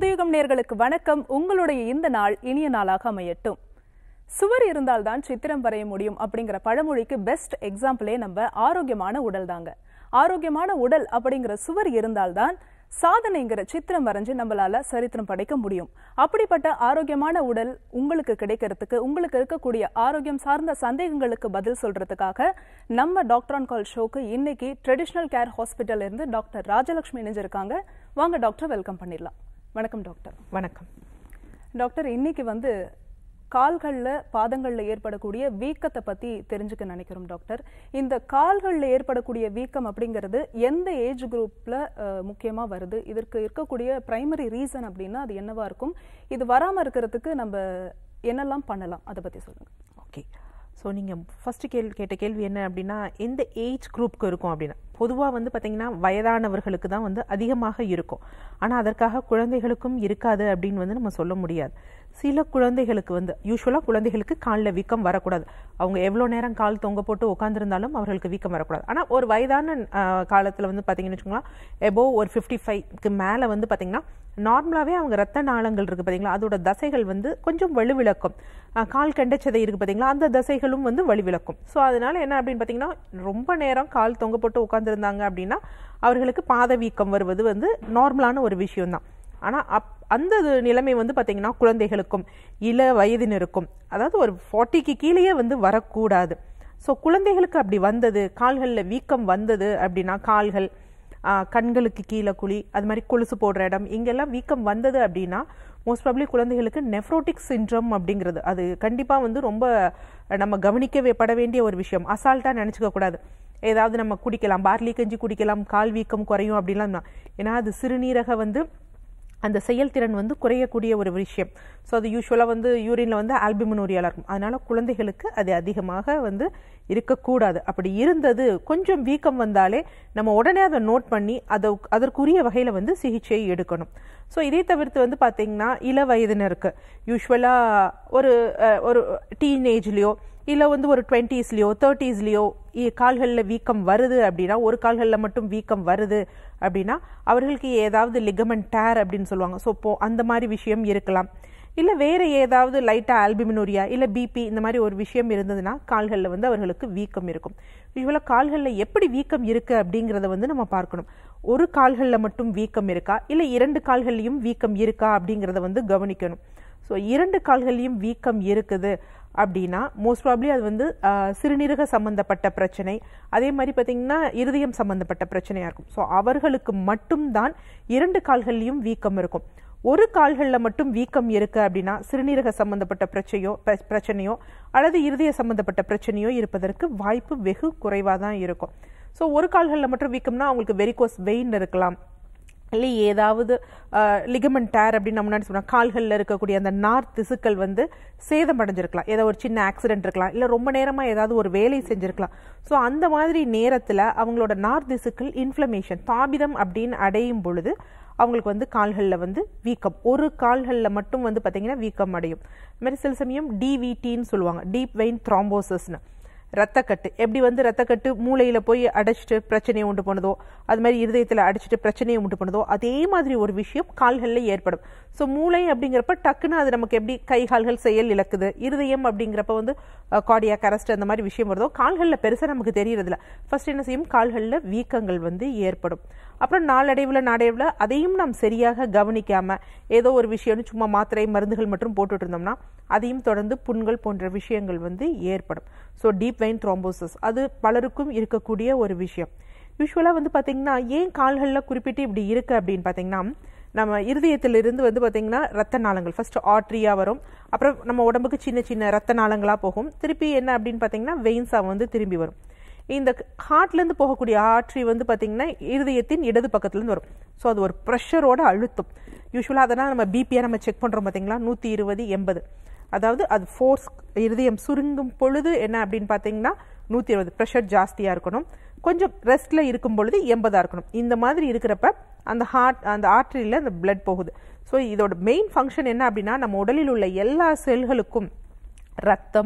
புதுயுகம் நேர்களுக்கு வணக்கம் உங்களுடைய இந்த நாள் இனிய நாளாக அமையட்டும் சுவர் இருந்தால்தான் சித்திரம் வரைய முடியும் அப்படிங்கிற பழமொழிக்கு பெஸ்ட் எக்ஸாம்பிளே நம்ம ஆரோக்கியமான உடல் தாங்க ஆரோக்கியமான உடல் அப்படிங்கிற சுவர் இருந்தால்தான் சாதனைங்கிற சித்திரம் வரைஞ்சு நம்மளால சரித்திரம் படைக்க முடியும் அப்படிப்பட்ட ஆரோக்கியமான உடல் உங்களுக்கு கிடைக்கிறதுக்கு உங்களுக்கு இருக்கக்கூடிய ஆரோக்கியம் சார்ந்த சந்தேகங்களுக்கு பதில் சொல்றதுக்காக நம்ம டாக்டர் ஆன் கால் ஷோக்கு இன்னைக்கு ட்ரெடிஷ்னல் கேர் ஹாஸ்பிட்டல்ல இருந்து டாக்டர் ராஜலட்சுமி இணைஞ்சிருக்காங்க வாங்க டாக்டர் வெல்கம் பண்ணிடலாம் வணக்கம் டாக்டர் வணக்கம் டாக்டர் இன்னைக்கு வந்து கால்கள்ல பாதங்கள்ல ஏற்படக்கூடிய வீக்கத்தை பத்தி தெரிஞ்சுக்க நினைக்கிறோம் டாக்டர் இந்த கால்கள்ல ஏற்படக்கூடிய வீக்கம் அப்படிங்கிறது எந்த ஏஜ் குரூப்ல அஹ், முக்கியமா வருது இதற்கு இருக்கக்கூடிய பிரைமரி ரீசன் அப்படின்னா அது என்னவா இருக்கும் இது வராம இருக்கிறதுக்கு நம்ம என்னெல்லாம் பண்ணலாம் அதை பத்தி சொல்லுங்க ஓகே ஸோ நீங்கள் ஃபஸ்ட்டு கேள்வி கேட்ட கேள்வி என்ன அப்படின்னா எந்த ஏஜ் குரூப்க்கு இருக்கும் அப்படின்னா பொதுவாக வந்து பார்த்தீங்கன்னா வயதானவர்களுக்கு தான் வந்து அதிகமாக இருக்கும் ஆனால் அதற்காக குழந்தைகளுக்கும் இருக்காது அப்படின்னு வந்து நம்ம சொல்ல முடியாது சில குழந்தைகளுக்கு வந்து யூஸ்வலாக குழந்தைகளுக்கு காலில் வீக்கம் வரக்கூடாது அவங்க எவ்வளோ நேரம் கால் தொங்க போட்டு உட்காந்துருந்தாலும் அவர்களுக்கு வீக்கம் வரக்கூடாது ஆனால் ஒரு வயதான காலத்தில் வந்து பார்த்தீங்கன்னு வச்சுக்கோங்களேன் எபோவ் ஒரு ஃபிஃப்டி ஃபைவ்க்கு மேலே வந்து பார்த்தீங்கன்னா நார்மலாகவே அவங்க ரத்த நாளங்கள் இருக்குது பார்த்தீங்களா அதோட தசைகள் வந்து கொஞ்சம் வலுவிளக்கும் அஹ் கால் கண்டச்சதை இருக்குது பார்த்தீங்களா அந்த தசைகளும் வந்து வலுவிளக்கும் ஸோ அதனால என்ன அப்படின்னு பார்த்தீங்கன்னா ரொம்ப நேரம் கால் தொங்க போட்டு உட்காந்துருந்தாங்க அப்படின்னா அவர்களுக்கு பாத வீக்கம் வருவது வந்து நார்மலான ஒரு விஷயம்தான் ஆனால் அப் அந்த இது நிலைமை வந்து பார்த்தீங்கன்னா குழந்தைகளுக்கும் இள வயதினருக்கும் அதாவது ஒரு ஃபார்ட்டிக்கு கீழேயே வந்து வரக்கூடாது ஸோ குழந்தைகளுக்கு அப்படி வந்தது கால்களில் வீக்கம் வந்தது அப்படின்னா கால்கள் ஆ, கண்களுக்கு கீழே குழி அது மாதிரி கொலுசு போடுற இடம் இங்கெல்லாம் வீக்கம் வந்தது அப்படின்னா மோஸ்ட் ப்ராப்ளி குழந்தைகளுக்கு நெஃப்ரோட்டிக் சின்ட்ரம் அப்படிங்கிறது அது கண்டிப்பாக வந்து ரொம்ப நம்ம கவனிக்கவே பட வேண்டிய ஒரு விஷயம் அசால்ட்டாக நினச்சிக்க கூடாது ஏதாவது நம்ம குடிக்கலாம் பார்லி கஞ்சி குடிக்கலாம் கால் வீக்கம் குறையும் அப்படிலாம் தான். ஏன்னா அது சிறுநீரக வந்து அந்த செயல்திறன் வந்து குறையக்கூடிய ஒரு விஷயம் ஸோ அது யூஸ்வலாக வந்து யூரின்ல வந்து ஆல்பிமனோரியால இருக்கும் அதனால குழந்தைகளுக்கு அது அதிகமாக வந்து இருக்கக்கூடாது அப்படி இருந்தது கொஞ்சம் வீக்கம் வந்தாலே நம்ம உடனே அதை நோட் பண்ணி அதை அதற்குரிய வகையில் வந்து சிகிச்சை எடுக்கணும் ஸோ இதை தவிர்த்து வந்து பார்த்தீங்கன்னா இள வயதினருக்கு யூஸ்வலாக ஒரு அஹ், ஒரு டீனேஜ்லேயோ இல்லை வந்து ஒரு டுவெண்ட்டீஸ்லேயோ தேர்ட்டீஸ்லேயோ கால்களில் வீக்கம் வருது அப்படின்னா ஒரு கால்களில் மட்டும் வீக்கம் வருது அப்படின்னா அவர்களுக்கு ஏதாவது லிகமெண்ட் டேர் அப்படின்னு சொல்லுவாங்க ஸோ இப்போ அந்த மாதிரி விஷயம் இருக்கலாம் இல்லை வேறு ஏதாவது லைட்டாக ஆல்பிமினோரியா இல்லை பிபி இந்த மாதிரி ஒரு விஷயம் இருந்ததுன்னா கால்களில் வந்து அவர்களுக்கு வீக்கம் இருக்கும் யூஸ்வலாக கால்களில் எப்படி வீக்கம் இருக்குது அப்படிங்கிறத வந்து நம்ம பார்க்கணும் ஒரு கால்களில் மட்டும் வீக்கம் இருக்கா இல்லை இரண்டு கால்கள்லையும் வீக்கம் இருக்கா அப்படிங்கிறத வந்து கவனிக்கணும் ஸோ இரண்டு கால்கள்லையும் வீக்கம் இருக்குது அப்படின்னா மோஸ்ட் ப்ராப்ளி அது வந்து ஆஹ், சிறுநீரக சம்பந்தப்பட்ட பிரச்சனை அதே மாதிரி பார்த்தீங்கன்னா இருதயம் சம்பந்தப்பட்ட பிரச்சனையாக இருக்கும் ஸோ அவர்களுக்கு மட்டும்தான் இரண்டு கால்கள்லையும் வீக்கம் இருக்கும் ஒரு கால்களில் மட்டும் வீக்கம் இருக்கு அப்படின்னா சிறுநீரக சம்பந்தப்பட்ட பிரச்சனையோ பிர- பிரச்சனையோ அல்லது இருதய சம்பந்தப்பட்ட பிரச்சனையோ இருப்பதற்கு வாய்ப்பு வெகு குறைவாக தான் இருக்கும் ஸோ ஒரு கால்களில் மட்டும் வீக்கம்னா அவங்களுக்கு வெரிகோஸ் வெயின் இருக்கலாம் இல்லை ஏதாவது லிகமெண்ட் டேர் அப்படின்னு நம்ம முன்னாடி சொன்னா கால்களில் இருக்கக்கூடிய அந்த நார் திசுக்கள் வந்து சேதம் அடைஞ்சிருக்கலாம் ஏதோ ஒரு சின்ன ஆக்சிடென்ட் இருக்கலாம் இல்லை ரொம்ப நேரமாக ஏதாவது ஒரு வேலை செஞ்சிருக்கலாம் ஸோ அந்த மாதிரி நேரத்தில் அவங்களோட நார் திசுக்கள் இன்ஃப்ளமேஷன் தாபிதம் அப்படின்னு அடையும் பொழுது அவங்களுக்கு வந்து கால்களில் வந்து வீக்கம் ஒரு கால்களில் மட்டும் வந்து பார்த்தீங்கன்னா வீக்கம் அடையும் அது மாதிரி சில சமயம் டிவிடின்னு சொல்லுவாங்க டீப் வெயின் த்ராம்போசஸ்னு ரத்தக்கட்டு எப்படி வந்து ரத்தக்கட்டு மூளையில போய் அடைச்சிட்டு பிரச்சனையை உண்டு பண்ணுதோ அது மாதிரி இருதயத்துல அடிச்சிட்டு பிரச்சனையை உண்டு பண்ணுதோ அதே மாதிரி ஒரு விஷயம் கால்களில் ஏற்படும் ஸோ மூளை அப்படிங்கிறப்ப டக்குன்னு அது நமக்கு எப்படி கை கால்கள் செயல் இழக்குது இருதயம் அப்படிங்கிறப்ப வந்து கார்டியாக் அரெஸ்ட் அந்த மாதிரி விஷயம் வருதோ கால்களில் பெருசாக நமக்கு தெரியறதில்ல ஃபர்ஸ்ட் என்ன செய்யும் கால்களில் வீக்கங்கள் வந்து ஏற்படும் அப்புறம் நாளடைவில் நாளடைவில் அதையும் நாம் சரியாக கவனிக்காம ஏதோ ஒரு விஷயம்னு சும்மா மாத்திரை மருந்துகள் மட்டும் போட்டுட்டு இருந்தோம்னா அதையும் தொடர்ந்து புண்கள் போன்ற விஷயங்கள் வந்து ஏற்படும் ஸோ டீப் வெயின் த்ரோம்போசிஸ் அது பலருக்கும் இருக்கக்கூடிய ஒரு விஷயம் யூஸ்வலாக வந்து பார்த்தீங்கன்னா ஏன் கால்களில் குறிப்பிட்டு இப்படி இருக்கு அப்படின்னு பார்த்தீங்கன்னா நம்ம இருதயத்திலிருந்து வந்து பார்த்தீங்கன்னா ரத்த நாளங்கள் ஃபர்ஸ்ட் ஆர்ட்ரியா வரும் அப்புறம் நம்ம உடம்புக்கு சின்ன சின்ன ரத்த நாளங்களா போகும் திருப்பி என்ன அப்படின்னு பார்த்தீங்கன்னா வெயின்ஸாக வந்து திரும்பி வரும் இந்த ஹார்ட்லேருந்து போகக்கூடிய ஆர்ட்ரி வந்து பார்த்தீங்கன்னா இருதயத்தின் இடது பக்கத்துலேருந்து வரும் ஸோ அது ஒரு ப்ரெஷரோட அழுத்தம் யூஸ்வலாக அதெல்லாம் நம்ம பிபியாக நம்ம செக் பண்ணுறோம் பார்த்தீங்களா நூற்றி இருபது எண்பது அதாவது அது ஃபோர்ஸ் இருதயம் சுருங்கும் பொழுது என்ன அப்படின்னு பார்த்தீங்கன்னா நூற்றி இருபது ப்ரெஷர் ஜாஸ்தியாக இருக்கணும் கொஞ்சம் ரெஸ்ட்டில் இருக்கும் பொழுது எண்பதாக இருக்கணும் இந்த மாதிரி இருக்கிறப்ப அந்த ஹார்ட் அந்த ஆர்ட்ரியில் அந்த பிளட் போகுது ஸோ இதோட மெயின் ஃபங்க்ஷன் என்ன அப்படின்னா நம்ம உடலில் உள்ள எல்லா செல்களுக்கும் ரத்தம்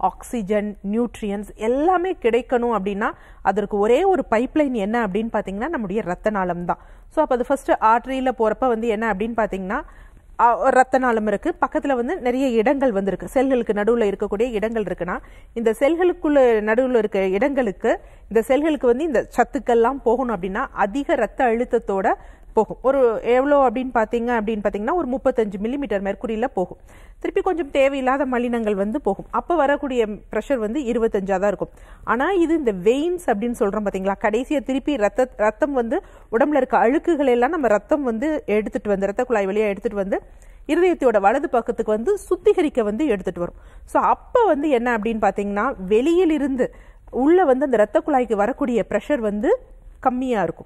ஆக்சிஜன் நியூட்ரியன்ஸ் எல்லாமே கிடைக்கணும் அப்படின்னா அதற்கு ஒரே ஒரு பைப்லைன் என்ன அப்படின்னு பார்த்தீங்கன்னா நம்முடைய ரத்த நாளம் தான் ஸோ அப்போ அது ஃபர்ஸ்ட் ஆர்டரியில் போகிறப்ப வந்து என்ன அப்படின்னு பார்த்தீங்கன்னா அ, ஒரு ரத்த நாளம் இருக்கு பக்கத்துல வந்து நிறைய இடங்கள் வந்து இருக்கு செல்களுக்கு நடுவுல இருக்கக்கூடிய இடங்கள் இருக்குன்னா இந்த செல்களுக்குள்ள நடுவுல இருக்க இடங்களுக்கு இந்த செல்களுக்கு வந்து இந்த சத்துக்கள்லாம் போகணும் அப்படின்னா அதிக ரத்த அழுத்தத்தோட போகும் ஒரு எவ்வளோ அப்படின்னு பார்த்தீங்க அப்படின்னு பார்த்தீங்கன்னா ஒரு முப்பத்தஞ்சு மில்லிமீட்டர் மெர்க்குரியில் போகும் திருப்பி கொஞ்சம் தேவையில்லாத மலினங்கள் வந்து போகும் அப்போ வரக்கூடிய ப்ரெஷர் வந்து இருபத்தஞ்சா தான் இருக்கும் ஆனால் இது இந்த வெயின்ஸ் அப்படின்னு சொல்கிறோம் பார்த்தீங்களா கடைசியாக திருப்பி ரத்த ரத்தம் வந்து உடம்புல இருக்க அழுக்குகள் எல்லாம் நம்ம ரத்தம் வந்து எடுத்துட்டு வந்து ரத்த குழாய் வழியாக எடுத்துட்டு வந்து இருதயத்தோட வலது பக்கத்துக்கு வந்து சுத்திகரிக்க வந்து எடுத்துட்டு வரும் ஸோ அப்போ வந்து என்ன அப்படின்னு பார்த்தீங்கன்னா வெளியிலிருந்து உள்ள வந்து அந்த ரத்த குழாய்க்கு வரக்கூடிய ப்ரெஷர் வந்து கம்மியாக இருக்கும்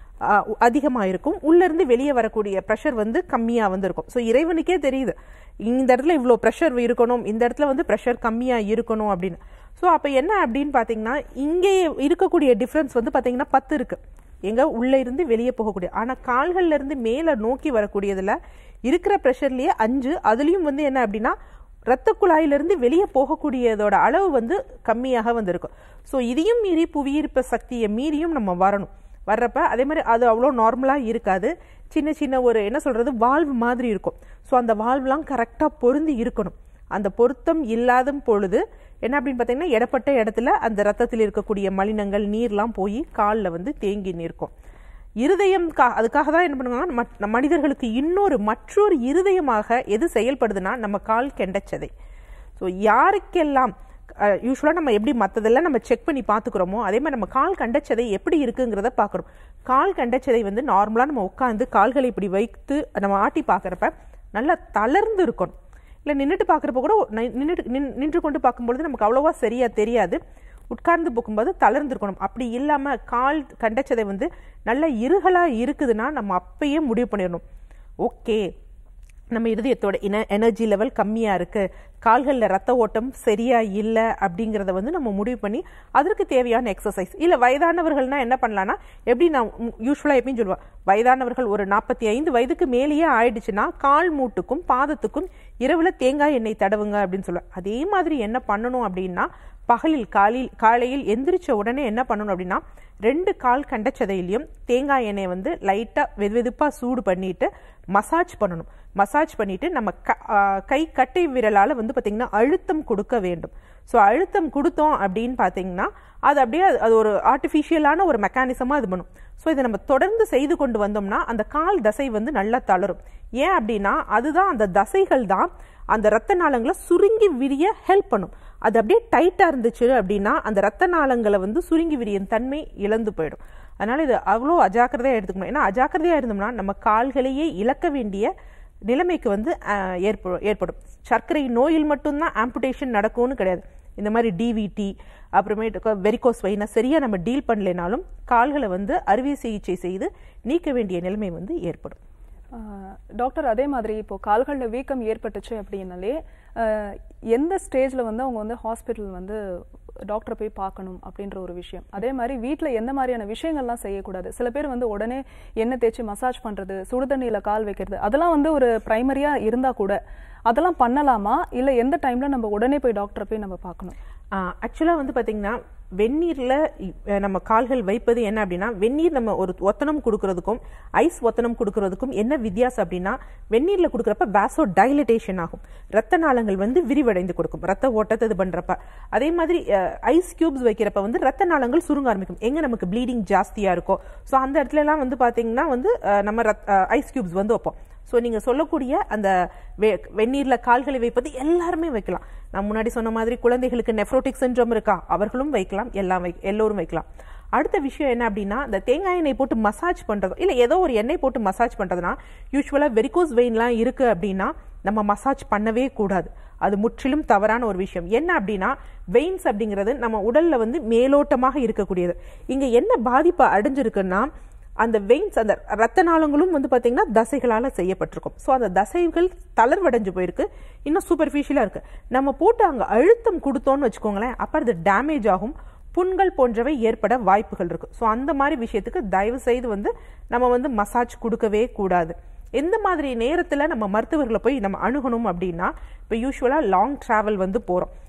அதிகமாக இருக்கும் உள்ளேருந்து வெளியே வரக்கூடிய ப்ரெஷர் வந்து கம்மியாக வந்து இருக்கும் ஸோ இறைவனுக்கே தெரியுது இந்த இடத்துல இவ்வளோ ப்ரெஷர் இருக்கணும் இந்த இடத்துல வந்து ப்ரெஷர் கம்மியாக இருக்கணும் அப்படின்னு ஸோ அப்போ என்ன அப்படின்னு பார்த்தீங்கன்னா இங்கே இருக்கக்கூடிய டிஃப்ரென்ஸ் வந்து பார்த்தீங்கன்னா பத்து இருக்கு எங்க உள்ள இருந்து வெளியே போகக்கூடிய ஆனால் கால்கள்ல இருந்து மேலே நோக்கி வரக்கூடியதுல இருக்கிற ப்ரெஷர்லயே அஞ்சு அதுலயும் வந்து என்ன அப்படின்னா ரத்த குழாயிலிருந்து வெளியே போகக்கூடியதோட அளவு வந்து கம்மியாக வந்திருக்கும் ஸோ இதையும் மீறி புவியீர்ப்பு சக்தியை மீறியும் நம்ம வரணும் வர்றப்ப அதே மாதிரி அது அவ்வளோ நார்மலாக இருக்காது சின்ன சின்ன ஒரு என்ன சொல்றது வால்வு மாதிரி இருக்கும் ஸோ அந்த வால்வ்லாம் கரெக்டாக பொருந்தி இருக்கணும் அந்த பொருத்தம் இல்லாத பொழுது என்ன அப்படின்னு பார்த்தீங்கன்னா இடப்பட்ட இடத்துல அந்த ரத்தத்தில் இருக்கக்கூடிய மலினங்கள் நீர்லாம் போய் காலில் வந்து தேங்கி நிற்கும் இருதயம் கா- அதுக்காக தான் என்ன பண்ணுவாங்க மட்- நம்ம மனிதர்களுக்கு இன்னொரு மற்றொரு இருதயமாக எது செயல்படுதுன்னா நம்ம கால் கெண்டச்சதை ஸோ யாருக்கெல்லாம் யூஸ்வலாக நம்ம எப்படி மற்றதெல்லாம் நம்ம செக் பண்ணி பார்த்துக்கிறோமோ அதே மாதிரி நம்ம கால் கண்டச்சதை எப்படி இருக்குங்கிறத பார்க்குறோம் கால் கண்டச்சதை வந்து நார்மலாக நம்ம உட்காந்து கால்களை இப்படி வைத்து நம்ம ஆட்டி பார்க்குறப்ப நல்லா தளர்ந்து இருக்கணும் இல்லை நின்றுட்டு பார்க்குறப்ப கூட நி- நின்னுட்டு நின் நின்று கொண்டு பார்க்கும்பொழுது நமக்கு அவ்வளோவா சரியா தெரியாது உட்கார்ந்து போகும்போது தளர்ந்துருக்கணும் அப்படி இல்லாமல் கால் கண்டச்சதை வந்து நல்ல இருகலாக இருக்குதுன்னா நம்ம அப்பயே முடிவு பண்ணிடணும் ஓகே நம்ம இருதயத்தோட இன எனர்ஜி லெவல் கம்மியாக இருக்கு கால்களில் ரத்த ஓட்டம் சரியா இல்லை அப்படிங்கிறத வந்து நம்ம முடிவு பண்ணி அதற்கு தேவையான எக்ஸசைஸ் இல்லை வயதானவர்கள்னா என்ன பண்ணலாம்னா எப்படி நான் யூஸ்வலாக எப்பயும் சொல்லுவேன் வயதானவர்கள் ஒரு நாற்பத்தி ஐந்து வயதுக்கு மேலேயே ஆயிடுச்சுன்னா கால் மூட்டுக்கும் பாதத்துக்கும் இரவுல தேங்காய் எண்ணெய் தடவுங்க அப்படின்னு சொல்லுவேன் அதே மாதிரி என்ன பண்ணணும் அப்படின்னா பகலில் காலில் காலையில் எந்திரிச்ச உடனே என்ன பண்ணணும் அப்படின்னா ரெண்டு கால் கண்டச்சதையிலையும் தேங்காய் எண்ணெயை வந்து லைட்டாக வெதுவெதுப்பாக சூடு பண்ணிட்டு மசாஜ் பண்ணணும் மசாஜ் பண்ணிட்டு நம்ம க ஆ, கை கட்டை விரலால் வந்து பார்த்திங்கன்னா அழுத்தம் கொடுக்க வேண்டும் ஸோ அழுத்தம் கொடுத்தோம் அப்படின்னு பார்த்தீங்கன்னா அது அப்படியே அது- அது ஒரு ஆர்டிஃபிஷியலான ஒரு மெக்கானிசமாக இது பண்ணும் ஸோ இதை நம்ம தொடர்ந்து செய்து கொண்டு வந்தோம்னா அந்த கால் தசை வந்து நல்லா தளரும் ஏன் அப்படின்னா அதுதான் அந்த தசைகள் தான் அந்த ரத்த நாளங்களை சுருங்கி விரிய ஹெல்ப் பண்ணும் அது அப்படியே டைட்டாக இருந்துச்சு அப்படின்னா அந்த ரத்த நாளங்களை வந்து சுருங்கி விரியும் தன்மை இழந்து போயிடும் அதனால இது அவ்வளோ அஜாக்கிரதையாக எடுத்துக்கணும் ஏன்னா அஜாக்கிரதையாக இருந்தோம்னா நம்ம கால்களையே இழக்க வேண்டிய நிலைமைக்கு வந்து அஹ், ஏற்படும் ஏற்படும் சர்க்கரை நோயில் மட்டும்தான் ஆம்புடேஷன் நடக்கும்னு கிடையாது இந்த மாதிரி டிவிடி அப்புறமேட்டு வெரிகோஸ் வைனா சரியா நம்ம டீல் பண்ணலைனாலும் கால்களை வந்து அறுவை சிகிச்சை செய்து நீக்க வேண்டிய நிலைமை வந்து ஏற்படும் ஆஹ் டாக்டர் அதே மாதிரி இப்போ கால்களில் வீக்கம் ஏற்பட்டுச்சு அப்படின்னாலே ஆஹ் எந்த ஸ்டேஜ்ல வந்து அவங்க வந்து ஹாஸ்பிட்டல் வந்து டாக்டரை போய் பார்க்கணும் அப்படின்ற ஒரு விஷயம் அதே மாதிரி வீட்டில் எந்த மாதிரியான விஷயங்கள்லாம் செய்யக்கூடாது சில பேர் வந்து உடனே எண்ணெய் தேய்ச்சி மசாஜ் பண்றது சுடு தண்ணியில கால் வைக்கிறது அதெல்லாம் வந்து ஒரு பிரைமரியா இருந்தா கூட அதெல்லாம் பண்ணலாமா இல்ல எந்த டைம்ல நம்ம உடனே போய் டாக்டரை போய் நம்ம பார்க்கணும் ஆக்சுவலாக வந்து பார்த்தீங்கன்னா வெந்நீரில் நம்ம கால்கள் வைப்பது என்ன அப்படின்னா வெந்நீர் நம்ம ஒரு ஒத்தனம் கொடுக்கறதுக்கும் ஐஸ் ஒத்தனம் கொடுக்கறதுக்கும் என்ன வித்தியாசம் அப்படின்னா வெந்நீரில் கொடுக்குறப்ப வேசோ டைலட்டேஷன் ஆகும் ரத்த நாளங்கள் வந்து விரிவடைந்து கொடுக்கும் ரத்த ஓட்டத்தை இது பண்ணுறப்ப அதே மாதிரி ஐஸ் கியூப்ஸ் வைக்கிறப்ப வந்து ரத்த நாளங்கள் சுருங்க ஆரம்பிக்கும் எங்கே நமக்கு ப்ளீடிங் ஜாஸ்தியாக இருக்கோ ஸோ அந்த இடத்துலலாம் வந்து பார்த்தீங்கன்னா வந்து அஹ், நம்ம ஐஸ் கியூப்ஸ் வந்து வைப்போம் ஸோ நீங்கள் சொல்லக்கூடிய அந்த வெ வெந்நீரில் கால்களை வைப்பது எல்லாருமே வைக்கலாம் நான் முன்னாடி சொன்ன மாதிரி குழந்தைகளுக்கு நெஃப்ரோட்டிக் சின்ட்ரோம் இருக்கா அவர்களும் வைக்கலாம் எல்லாம் வை எல்லோரும் வைக்கலாம் அடுத்த விஷயம் என்ன அப்படின்னா இந்த தேங்காய் எண்ணெய் போட்டு மசாஜ் பண்ணுறதோ இல்லை ஏதோ ஒரு எண்ணெய் போட்டு மசாஜ் பண்ணுறதுனா யூஸ்வலாக வெரிகோஸ் வெயின்லாம் இருக்குது அப்படின்னா நம்ம மசாஜ் பண்ணவே கூடாது அது முற்றிலும் தவறான ஒரு விஷயம் என்ன அப்படின்னா வெயின்ஸ் அப்படிங்கிறது நம்ம உடல்ல வந்து மேலோட்டமாக இருக்கக்கூடியது இங்க என்ன பாதிப்பு அடைஞ்சிருக்குன்னா அந்த வெயின்ஸ் அந்த ரத்த நாளங்களும் வந்து பாத்தீங்கன்னா தசைகளால செய்யப்பட்டிருக்கும் ஸோ அந்த தசைகள் தளர்வடைஞ்சு போயிருக்கு இன்னும் சூப்பர்ஃபிஷியலா இருக்கு நம்ம போட்டு அங்க அழுத்தம் கொடுத்தோம்னு வச்சுக்கோங்களேன் அப்ப அது டேமேஜ் ஆகும் புண்கள் போன்றவை ஏற்பட வாய்ப்புகள் இருக்கு ஸோ அந்த மாதிரி விஷயத்துக்கு தயவு செய்து வந்து நம்ம வந்து மசாஜ் கொடுக்கவே கூடாது எந்த மாதிரி நேரத்தில் நம்ம மருத்துவர்களை போய் நம்ம அணுகணும் அப்படின்னா இப்போ யூஸ்வலாக லாங் டிராவல் வந்து போகிறோம்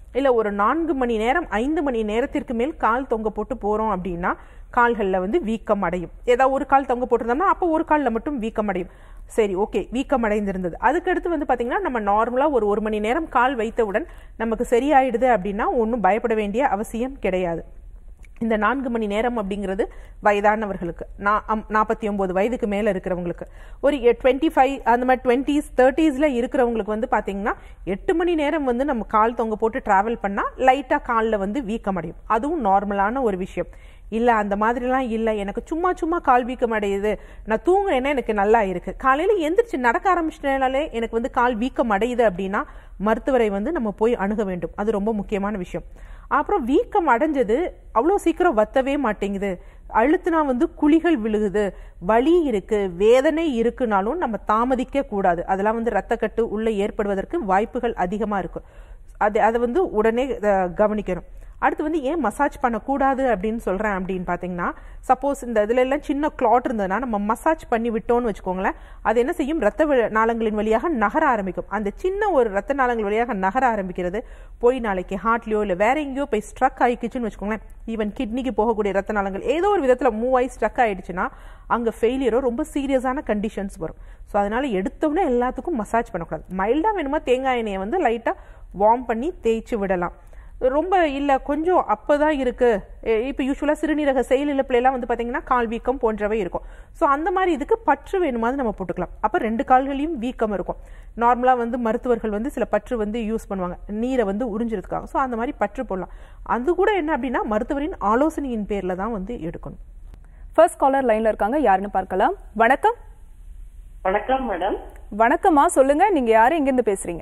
இல்ல ஒரு நான்கு மணி நேரம் ஐந்து மணி நேரத்திற்கு மேல் கால் தொங்க போட்டு போறோம் அப்படின்னா கால்களில் வந்து வீக்கம் அடையும் ஏதாவது ஒரு கால் தொங்க போட்டிருந்தோம்னா அப்போ ஒரு காலில் மட்டும் வீக்கம் அடையும் சரி ஓகே வீக்கம் அடைந்திருந்தது அதுக்கடுத்து வந்து பாத்தீங்கன்னா நம்ம நார்மலாக ஒரு ஒரு மணி நேரம் கால் வைத்தவுடன் நமக்கு சரியாயிடுது அப்படின்னா ஒன்றும் பயப்பட வேண்டிய அவசியம் கிடையாது இந்த நான்கு மணி நேரம் அப்படிங்கிறது வயதானவர்களுக்கு நாற்பத்தி ஒன்பது வயதுக்கு மேல இருக்கிறவங்களுக்கு ஒரு டுவெண்ட்டி ஃபைவ் அந்த மாதிரி டுவெண்ட்டிஸ் தேர்ட்டிஸ்ல இருக்கிறவங்களுக்கு வந்து பாத்தீங்கன்னா எட்டு மணி நேரம் வந்து நம்ம கால் தொங்க போட்டு டிராவல் பண்ணா லைட்டா காலில் வந்து வீக்கம் அடையும் அதுவும் நார்மலான ஒரு விஷயம் இல்ல அந்த மாதிரிலாம் இல்ல எனக்கு சும்மா சும்மா கால் வீக்கம் அடையுது நான் தூங்குறேன்னா எனக்கு நல்லா இருக்கு காலையில எந்திரிச்சு நடக்க ஆரம்பிச்சிட்டனாலே எனக்கு வந்து கால் வீக்கம் அடையுது அப்படின்னா மருத்துவரை வந்து நம்ம போய் அணுக வேண்டும் அது ரொம்ப முக்கியமான விஷயம் அப்புறம் வீக்கம் அடைஞ்சது அவ்வளோ சீக்கிரம் வத்தவே மாட்டேங்குது அழுத்துனா வந்து குழிகள் விழுகுது வலி இருக்கு வேதனை இருக்குனாலும் நம்ம தாமதிக்க கூடாது அதெல்லாம் வந்து ரத்தக்கட்டு உள்ள ஏற்படுவதற்கு வாய்ப்புகள் அதிகமா இருக்கு அது அதை வந்து உடனே அஹ், கவனிக்கணும் அடுத்து வந்து ஏன் மசாஜ் பண்ணக்கூடாது அப்படின்னு சொல்றேன் அப்படின்னு பாத்தீங்கன்னா சப்போஸ் இந்த இதுல எல்லாம் சின்ன கிளாட் இருந்ததுன்னா நம்ம மசாஜ் பண்ணி விட்டோம்னு வச்சுக்கோங்களேன் அது என்ன செய்யும் ரத்த வி- நாளங்களின் வழியாக நகர ஆரம்பிக்கும் அந்த சின்ன ஒரு ரத்த நாளங்கள் வழியாக நகர ஆரம்பிக்கிறது போய் நாளைக்கு ஹார்ட்லயோ இல்ல வேற எங்கேயோ போய் ஸ்ட்ரக் ஆயிடுச்சுன்னு வச்சுக்கோங்களேன் ஈவன் கிட்னிக்கு போகக்கூடிய ரத்த நாளங்கள் ஏதோ ஒரு விதத்துல மூவ் ஆகி ஸ்ட்ரக் ஆயிடுச்சுன்னா அங்க ஃபெயிலியரோ ரொம்ப சீரியஸான கண்டிஷன்ஸ் வரும் ஸோ அதனால எடுத்தோடனே எல்லாத்துக்கும் மசாஜ் பண்ணக்கூடாது மைல்டா வேணுமா தேங்காய் எண்ணெயை வந்து லைட்டா வார்ம் பண்ணி தேய்ச்சி விடலாம் ரொம்ப இல்ல கொஞ்சம் அப்பதான் இருக்கு எ- இப்ப யூஸ்வலா சிறுநீரக செயல் இழப்புலாம் வந்து பாத்தீங்கன்னா கால் வீக்கம் போன்றவை இருக்கும் சோ அந்த மாதிரி இதுக்கு பற்று வேணுமாவது நம்ம போட்டுக்கலாம் அப்ப ரெண்டு கால்களையும் வீக்கம் இருக்கும் நார்மலா வந்து மருத்துவர்கள் வந்து சில பற்று வந்து யூஸ் பண்ணுவாங்க நீரை வந்து உறிஞ்சிருக்காங்க சோ அந்த மாதிரி பற்று போடலாம் அது கூட என்ன அப்படின்னா மருத்துவரின் ஆலோசனையின் பேர்ல தான் வந்து எடுக்கணும் ஃபர்ஸ்ட் காலர் லைன்ல இருக்காங்க யாருன்னு பார்க்கலாம் வணக்கம் வணக்கம் மேடம் வணக்கம்மா சொல்லுங்க நீங்க யாரு எங்கிருந்து பேசுறீங்க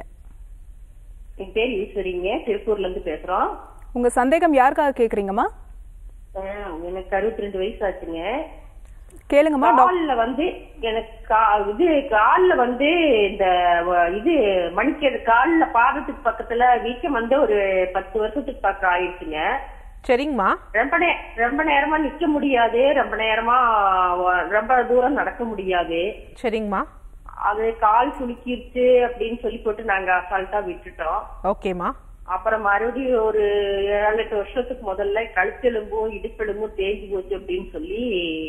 என் பேர் ஈஸ்வரிங்க திருப்பூர்ல இருந்து பேசுறோம் உங்க சந்தேகம் யாருக்காக கேக்குறீங்கம்மா ஆஹ், எனக்கு அறுபத்தி ரெண்டு வயசு ஆச்சுங்க கேளுங்கம்மா டாக்- கால்ல வந்து எனக்கு கா- இது கால்ல வந்து இந்த வ- இது மணிக்கிறது கால்ல பாதத்துக்கு பக்கத்துல வீக்கம் வந்து ஒரு பத்து வருஷத்துக்கு பக்கம் ஆயிடுச்சுங்க சரிங்கம்மா ரொம்ப நே ரொம்ப நேரமா நிக்க முடியாது ரொம்ப நேரமா வ- ரொம்ப தூரம் நடக்க முடியாது சரிங்கம்மா அது கால் சுளுக்கிருச்சு அப்படின்னு சொல்லி போட்டு நாங்க அசால்ட்டா விட்டுட்டோம் ஓகேம்மா அப்புறம் மறுபடியும் ஒரு ஏழு எட்டு வருஷத்துக்கு முதல்ல கழுத்தெலும்பும் இடுப்பெலும்பும் தேஞ்சு போச்சு அப்படின்னு சொல்லி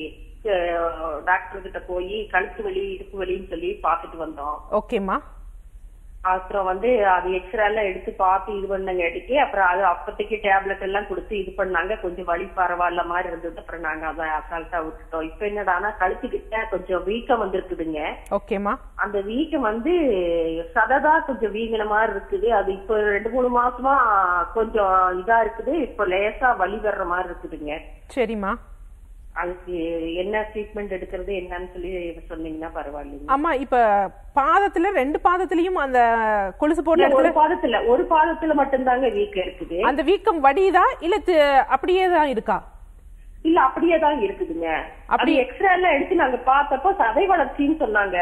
டாக்டர் கிட்ட போய் கழுத்து வலி இடுப்பு வலின்னு சொல்லி பார்த்துட்டு வந்தோம் ஓகேம்மா அப்புறம் வந்து அது எக்ஸ்ரே எல்லாம் எடுத்து பார்த்து இது பண்ணங்காட்டிக்கு அப்புறம் அது அப்போதைக்கு டேப்லெட் எல்லாம் கொடுத்து இது பண்ணாங்க கொஞ்சம் வலி பரவாயில்ல மாதிரி இருந்தது அப்புறம் நாங்க அதை அசால்ட்டா விட்டுட்டோம் இப்ப என்னடான்னா கழுத்துக்கிட்ட கொஞ்சம் வீக்கம் வந்திருக்குதுங்க ஓகேம்மா அந்த வீக்கம் வந்து சததா கொஞ்சம் வீங்கின மாதிரி இருக்குது அது இப்ப ரெண்டு மூணு மாசமா கொஞ்சம் இதா இருக்குது இப்ப லேசா வலி வர்ற மாதிரி இருக்குதுங்க சரிம்மா அதுக்கு என்ன ட்ரீட்மெண்ட் எடுக்கிறது என்னன்னு சொல்லி சொன்னீங்கன்னா பரவாயில்லைங்க ஆமா இப்ப பாதத்துல ரெண்டு பாதத்திலயும் அந்த கொலுசு போட்ட இல்ல, ஒரு இடத்துல பாதத்துல ஒரு பாதத்துல மட்டும்தாங்க வீக்கம் இருக்குது அந்த வீக்கம் வடியுதா இல்ல தி- அப்படியே தான் இருக்கா இல்ல அப்படியே தான் இருக்குதுங்க அப்படி- அப்படி எக்ஸ்ரே எல்லாம் எடுத்து நாங்க பார்த்தப்போ சதை வளர்ச்சின்னு சொன்னாங்க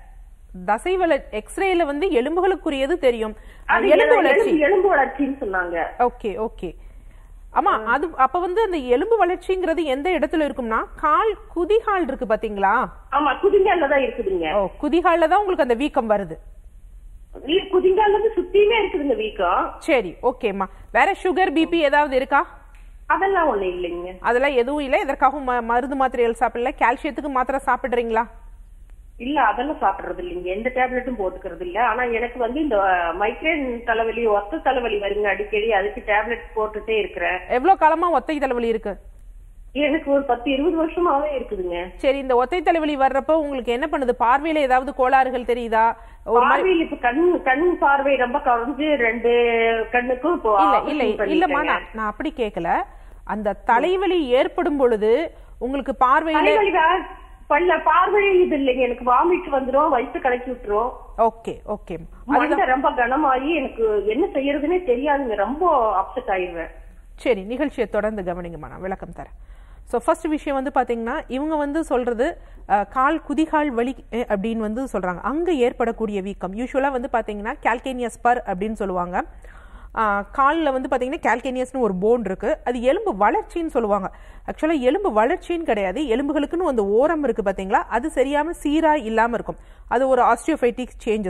தசை வள எக்ஸ்ரேல வந்து எலும்புகளுக்குரியது தெரியும் அது எலும்பு வளர்ச்சி எலும்பு எலும்பு வளர்ச்சின்னு சொன்னாங்க ஓகே ஓகே ஆமா அது அப்ப வந்து அந்த எலும்பு வளர்ச்சிங்கிறது எந்த இடத்துல இருக்கும்னா கால் குதிகால் இருக்கு பாத்தீங்களா ஆமா குதிங்கால்ல தான் இருக்குதுங்க ஓ குதிகால்ல தான் உங்களுக்கு அந்த வீக்கம் வருது இல்ல குதிங்கால்ல இருந்து சுத்தியுமே இருக்குதுங்க வீக்கம் சரி ஓகேம்மா வேற சுகர் பிபி ஏதாவது இருக்கா அதெல்லாம் ஒண்ணு இல்லைங்க அதெல்லாம் எதுவும் இல்லை இதற்காகவும் ம- மருந்து மாத்திரைகள் சாப்பிடல கால்சியத்துக்கு மாத்திரை சாப்பிடுறீங்களா இல்ல அதெல்லாம் சாப்பிடுறது இல்லைங்க எந்த டேப்லெட்டும் போட்டுக்கிறது இல்ல ஆனா எனக்கு வந்து இந்த மைக்ரேன் தலைவலி ஒத்த தலைவலி வருங்க அடிக்கடி அதுக்கு டேப்லெட் போட்டுட்டே இருக்கிறேன் எவ்வளவு காலமா ஒத்தை தலைவலி இருக்கு எனக்கு ஒரு பத்து இருபது வருஷமாவே இருக்குதுங்க சரி இந்த ஒத்தை தலைவலி வர்றப்போ உங்களுக்கு என்ன பண்ணுது பார்வையில ஏதாவது கோளாறுகள் தெரியுதா ஒரு மாதிரி பார்வையில் இப்ப கண் கண் பார்வை ரொம்ப குறைஞ்சு ரெண்டு கண்ணுக்கும் இப்போ இல்ல operation இல்ல இல்லம்மா பண்ணிட்டேங்க. நான் நான் அப்படி கேட்கல அந்த தலைவலி ஏற்படும் பொழுது உங்களுக்கு பார்வையில தலைவலி வே- பல்ல பார்வை இது இல்லைங்க எனக்கு வாமிட் வந்துரும் வயிற்று கலக்கி விட்டுரும் ஓகே ஓகே மண்டை ரொம்ப கனமாயி எனக்கு என்ன செய்யறதுன்னே தெரியாதுங்க ரொம்ப அப்செட் ஆயிடுவேன் சரி நிகழ்ச்சியை தொடர்ந்து கவனிங்கம்மா நான் விளக்கம் தரேன் ஸோ ஃபர்ஸ்ட் விஷயம் வந்து பாத்தீங்கன்னா இவங்க வந்து சொல்றது அஹ், கால் குதிகால் வலி அஹ், அப்படின்னு வந்து சொல்றாங்க அங்க ஏற்படக்கூடிய வீக்கம் யூஸ்வலா வந்து பாத்தீங்கன்னா கால்கேனியஸ் பர் அப்படின்னு சொல்லுவாங்க காலில் வந்து பாத்தீங்கன்னா கால்கேனியஸ்னு ஒரு போன் இருக்கு அது எலும்பு வளர்ச்சின்னு சொல்லுவாங்க ஆக்சுவலாக எலும்பு வளர்ச்சின்னு கிடையாது எலும்புகளுக்குன்னு அந்த ஓரம் இருக்கு பாத்தீங்களா அது சரியாம சீரா இல்லாம இருக்கும் அது ஒரு ஆஸ்டியோஃபைட்டிக் சேஞ்சஸ்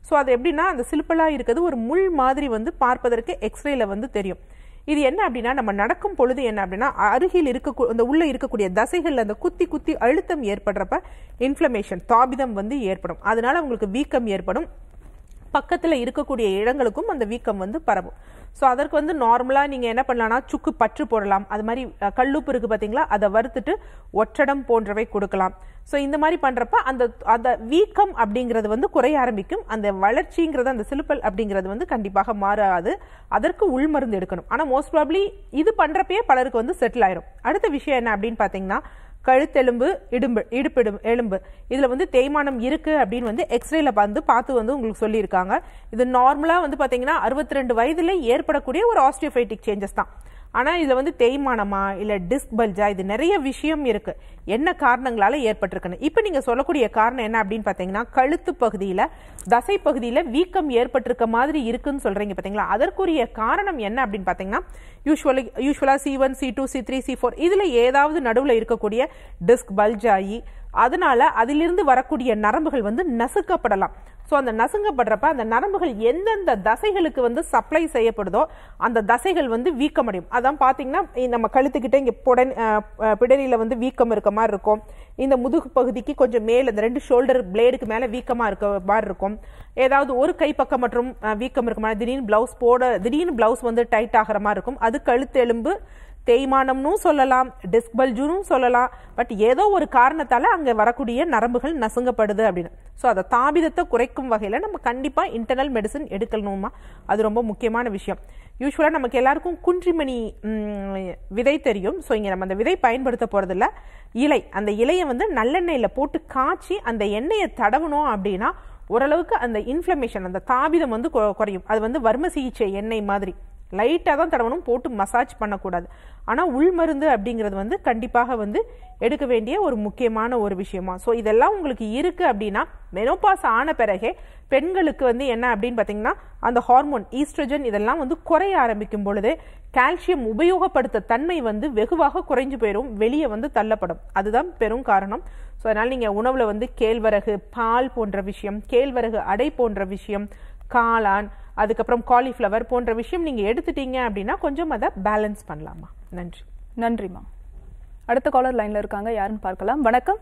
ஸோ அது எப்படின்னா அந்த சிலுப்பலாக இருக்கிறது ஒரு முள் மாதிரி வந்து பார்ப்பதற்கு எக்ஸ்ரேல வந்து தெரியும் இது என்ன அப்படின்னா நம்ம நடக்கும் பொழுது என்ன அப்படின்னா அருகில் இருக்க அந்த உள்ள இருக்கக்கூடிய தசைகள்ல அந்த குத்தி குத்தி அழுத்தம் ஏற்படுறப்ப இன்ஃப்ளமேஷன் தாபிதம் வந்து ஏற்படும் அதனால உங்களுக்கு வீக்கம் ஏற்படும் பக்கத்துல இருக்கக்கூடிய இடங்களுக்கும் அந்த வீக்கம் வந்து பரவும் ஸோ அதற்கு வந்து நார்மலாக நீங்கள் என்ன பண்ணலாம்னா சுக்கு பற்று போடலாம் அது மாதிரி அஹ், கல்லுப்பு இருக்குது பார்த்தீங்களா அதை வறுத்துட்டு ஒற்றடம் போன்றவை கொடுக்கலாம் ஸோ இந்த மாதிரி பண்ணுறப்ப அந்த அந்த வீக்கம் அப்படிங்கிறது வந்து குறைய ஆரம்பிக்கும் அந்த வளர்ச்சிங்கிறது அந்த சிலுப்பல் அப்படிங்கிறது வந்து கண்டிப்பாக மாறாது அதற்கு உள்மருந்து எடுக்கணும் ஆனால் மோஸ்ட் ப்ராப்ளி இது பண்ணுறப்பயே பலருக்கு வந்து செட்டில் ஆயிரும் அடுத்த விஷயம் என்ன அப்படின்னு பார்த்தீங்கன்னா கழுத்தெலும்பு இடும்பு இடுப்பிடும் எலும்பு இதுல வந்து தேய்மானம் இருக்கு அப்படின்னு வந்து எக்ஸ்ரேல வந்து பார்த்து வந்து உங்களுக்கு சொல்லியிருக்காங்க இது நார்மலா வந்து பாத்தீங்கன்னா அறுபத்தி ரெண்டு வயதுல ஏற்படக்கூடிய ஒரு ஆஸ்டியோஃபைட்டிக் சேஞ்சஸ் தான் ஆனா இதுல வந்து தேய்மானமா இல்ல டிஸ்க் பல்ஜா இது நிறைய விஷயம் இருக்கு என்ன காரணங்களால ஏற்பட்டிருக்குன்னு இப்ப நீங்க சொல்லக்கூடிய காரணம் என்ன அப்படின்னு பாத்தீங்கன்னா கழுத்து பகுதியில தசை பகுதியில வீக்கம் ஏற்பட்டிருக்க மாதிரி இருக்குன்னு சொல்றீங்க பாத்தீங்களா அதற்குரிய காரணம் என்ன அப்படின்னு பாத்தீங்கன்னா usually usually C one C two C three C four இதுல ஏதாவது நடுவுல இருக்கக்கூடிய டிஸ்க் பல்ஜ் ஆகி அதனால அதிலிருந்து வரக்கூடிய நரம்புகள் வந்து நசுக்கப்படலாம் ஸோ அந்த நசுங்கப்படுறப்ப அந்த நரம்புகள் எந்தெந்த தசைகளுக்கு வந்து சப்ளை செய்யப்படுதோ அந்த தசைகள் வந்து வீக்கமடையும் அதான் பார்த்தீங்கன்னா இ- நம்ம கழுத்துக்கிட்ட இங்கே புடன் பிடரியில் வந்து வீக்கம் இருக்க மாதிரி இருக்கும் இந்த முதுகு பகுதிக்கு கொஞ்சம் மேலே இந்த ரெண்டு ஷோல்டர் பிளேடுக்கு மேலே வீக்கமாக இருக்க மாதிரி இருக்கும் ஏதாவது ஒரு கை பக்கம் மற்றும் அஹ், வீக்கம் இருக்க மாதிரி திடீர்னு பிளவுஸ் போட திடீர்னு பிளவுஸ் வந்து டைட் ஆகிற மாதிரி இருக்கும் அது கழுத்து எலும்பு தேய்மானம்னும் சொல்லலாம் டிஸ்க் பல்ஜுனும் சொல்லலாம் பட் ஏதோ ஒரு காரணத்தால அங்க வரக்கூடிய நரம்புகள் நசுங்கப்படுது அப்படின்னு ஸோ அதை தாபிதத்தை குறைக்கும் வகையில நம்ம கண்டிப்பா இன்டர்னல் மெடிசன் எடுக்கணுமா அது ரொம்ப முக்கியமான விஷயம் யூஸ்வலா நமக்கு எல்லாருக்கும் குன்றிமணி ம், விதை தெரியும் ஸோ இங்க நம்ம அந்த விதை பயன்படுத்த போறதில்ல இலை அந்த இலையை வந்து நல்லெண்ணெயில போட்டு காய்ச்சி அந்த எண்ணெயை தடவணும் அப்படின்னா ஓரளவுக்கு அந்த இன்ஃப்ளமேஷன் அந்த தாபிதம் வந்து கொ- குறையும் அது வந்து வர்ம சிகிச்சை எண்ணெய் மாதிரி லைட்டாக தான் தடவணும் போட்டு மசாஜ் பண்ணக்கூடாது ஆனால் உள்மருந்து அப்படிங்கிறது வந்து கண்டிப்பாக வந்து எடுக்க வேண்டிய ஒரு முக்கியமான ஒரு விஷயமா ஸோ இதெல்லாம் உங்களுக்கு இருக்கு அப்படின்னா மெனோபாஸ் ஆன பிறகே பெண்களுக்கு வந்து என்ன அப்படின்னு பார்த்தீங்கன்னா அந்த ஹார்மோன் ஈஸ்ட்ரஜன் இதெல்லாம் வந்து குறைய ஆரம்பிக்கும் பொழுது கால்சியம் உபயோகப்படுத்த தன்மை வந்து வெகுவாக குறைஞ்சு போயிடும் வெளியே வந்து தள்ளப்படும் அதுதான் பெரும் காரணம் ஸோ அதனால் நீங்கள் உணவில் வந்து கேழ்வரகு பால் போன்ற விஷயம் கேழ்வரகு அடை போன்ற விஷயம் காளான் அதுக்கப்புறம் காலிஃப்ளவர் போன்ற விஷயம் நீங்க எடுத்துட்டீங்க அப்படின்னா கொஞ்சம் அதை பேலன்ஸ் பண்ணலாமா நன்றி நன்றிம்மா அடுத்த காலர் லைன்ல இருக்காங்க யாருன்னு பார்க்கலாம் வணக்கம்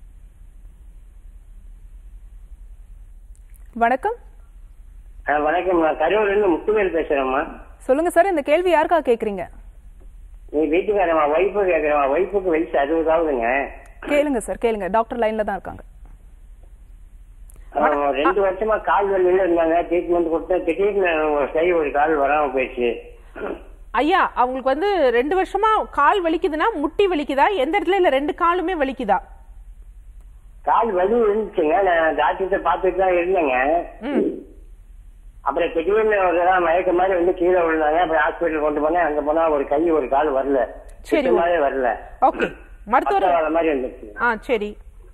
வணக்கம் ஆ, வணக்கம் நான் கரூர்ல இருந்து முத்துவேல் பேசுறேம்மா சொல்லுங்க சார் இந்த கேள்வி யாருக்கா கேக்குறீங்க நீ வீட்டுக்காரம்மா ஒய்ஃபு கேக்குறேம்மா ஒய்ஃபுக்கு வயசு அறுபதாவதுங்க கேளுங்க சார் கேளுங்க டாக்டர் லைன்ல தான் இருக்காங்க அவங்க ரெண்டு வருஷமா கால் வலியில இருந்தாங்க ட்ரீட்மெண்ட் கொடுத்தா திடீர்னு ஒரு கை ஒரு கால் வராம போயிடுச்சு ஐயா அவங்களுக்கு வந்து ரெண்டு வருஷமா கால் வலிக்குதுன்னா முட்டி வலிக்குதா எந்த இடத்துல இல்ல ரெண்டு காலுமே வலிக்குதா கால் வலி இருந்துச்சுங்க நான் டாக்டர்கிட்ட பார்த்துட்டு தான் இருந்தேங்க அப்புறம் திடீர்னு ஒரு தடவை மயக்க மாதிரி வந்து கீழே விழுந்தாங்க அப்புறம் ஹாஸ்பிட்டல் கொண்டு போனேன் அங்க போனா ஒரு கை ஒரு கால் வரல சரி. சுத்தமாவே வரல ஓகே மருத்துவர் பக்கவாத மாதிரி இருந்துச்சு ஆ சரி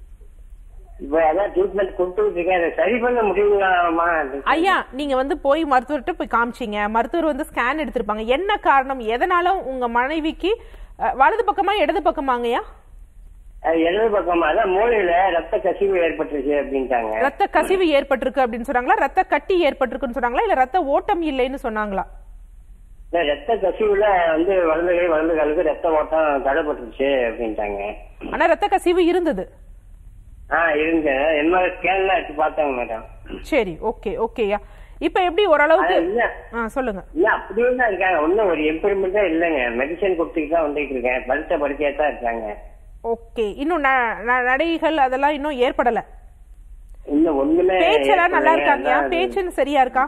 இப்ப அதான் ட்ரீட்மெண்ட் கொடுத்துட்டு இருக்கேன் அதை சரி பண்ண முடியுங்களாமா ஐயா நீங்க வந்து போய் மருத்துவர்கிட்ட போய் காமிச்சீங்க மருத்துவர் வந்து ஸ்கேன் எடுத்திருப்பாங்க என்ன காரணம் எதனால உங்க மனைவிக்கு அஹ், வலது பக்கமா இடது பக்கமாங்கய்யா அது இடது பக்கமா அதான் மூளையில ரத்த கசிவு ஏற்பட்டுருச்சு அப்படின்ட்டாங்க ரத்த கசிவு ஏற்பட்டிருக்கு அப்படின்னு சொன்னாங்களா ரத்த கட்டி ஏற்பட்டிருக்குன்னு சொன்னாங்களா இல்ல ரத்த ஓட்டம் இல்லைன்னு சொன்னாங்களா இந்த ரத்த கசிவுல வந்து வலது கை வலது காலுக்கு ரத்த ஓட்டம் தடைப்பட்டுருச்சு அப்படின்ட்டாங்க ஆனா ரத்த கசிவு இருந்தது ஆ இருங்க என்ன ஸ்கேன்லாம் எடுத்து பார்த்தாங்க மேடம் சரி ஓகே ஓகேயா இப்ப எப்படி ஓரளவுக்கு ஆனா இல்ல ஆ சொல்லுங்க இல்ல அப்படியே தான் இருக்காங்க ஒன்னும் ஒரு இம்ப்ரூவ்மெண்டா இல்லைங்க மெடிசன் கொடுத்துட்டு தான் வந்துட்டு இருக்கேன் படுத்த படுக்கையா தான் இருக்காங்க ஓகே இன்னும் ந- ந- நடைகள் அதெல்லாம் இன்னும் ஏற்படல இன்னும் ஒண்ணுமே பேச்செல்லாம் நல்லா ஏற்படலைங்க. இருக்காங்கயா அதான் அது- பேச்சுன்னு சரியா இருக்கா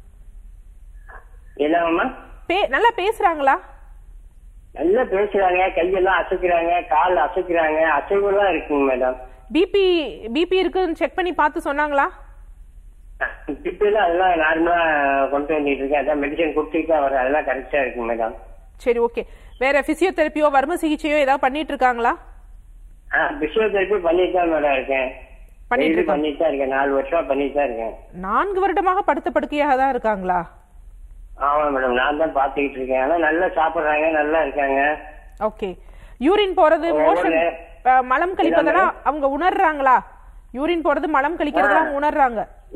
என்னங்கம்மா பே நல்லா பேசுறாங்களா நல்லா பேசுறாங்க கையெல்லாம் அசைக்கிறாங்க கால் அசைக்கிறாங்க அசைவுலாம் இருக்குங்க மேடம் பிபி பிபி இருக்குன்னு செக் பண்ணி பார்த்து சொன்னாங்களா இப்பெல்லாம் அதெல்லாம் நார்மலா கொண்டு வந்துட்டு இருக்கேன் அதான் மெடிசன் கொடுத்துட்டு தான் வரேன் அதெல்லாம் கரெக்டா இருக்குங்க மேடம் சரி ஓகே வேற பிசியோதெரப்பியோ வர்ம சிகிச்சையோ ஏதாவது பண்ணிட்டு இருக்காங்களா பிசியோதெரப்பி பண்ணிட்டு தான் மேடம் இருக்கேன் பண்ணிட்டு Daily இருக்காங்க. பண்ணிட்டு தான் இருக்கேன் நாலு வருஷமா பண்ணிட்டு தான் இருக்கேன் நான்கு வருடமாக படுத்த படுக்கையாக தான் இருக்காங்களா ஆமா மேடம் நான் தான் பாத்துக்கிட்டு இருக்கேன் ஆனா நல்லா சாப்பிடுறாங்க நல்லா இருக்காங்க ஓகே யூரின் போறது மோஷன் மலம் கழிப்பதெல்லாம் அவங்க உணர்றாங்களா யூரின் போறது மலம் கழிக்கிறதெல்லாம் அவங்க உணர்றாங்க எல்லா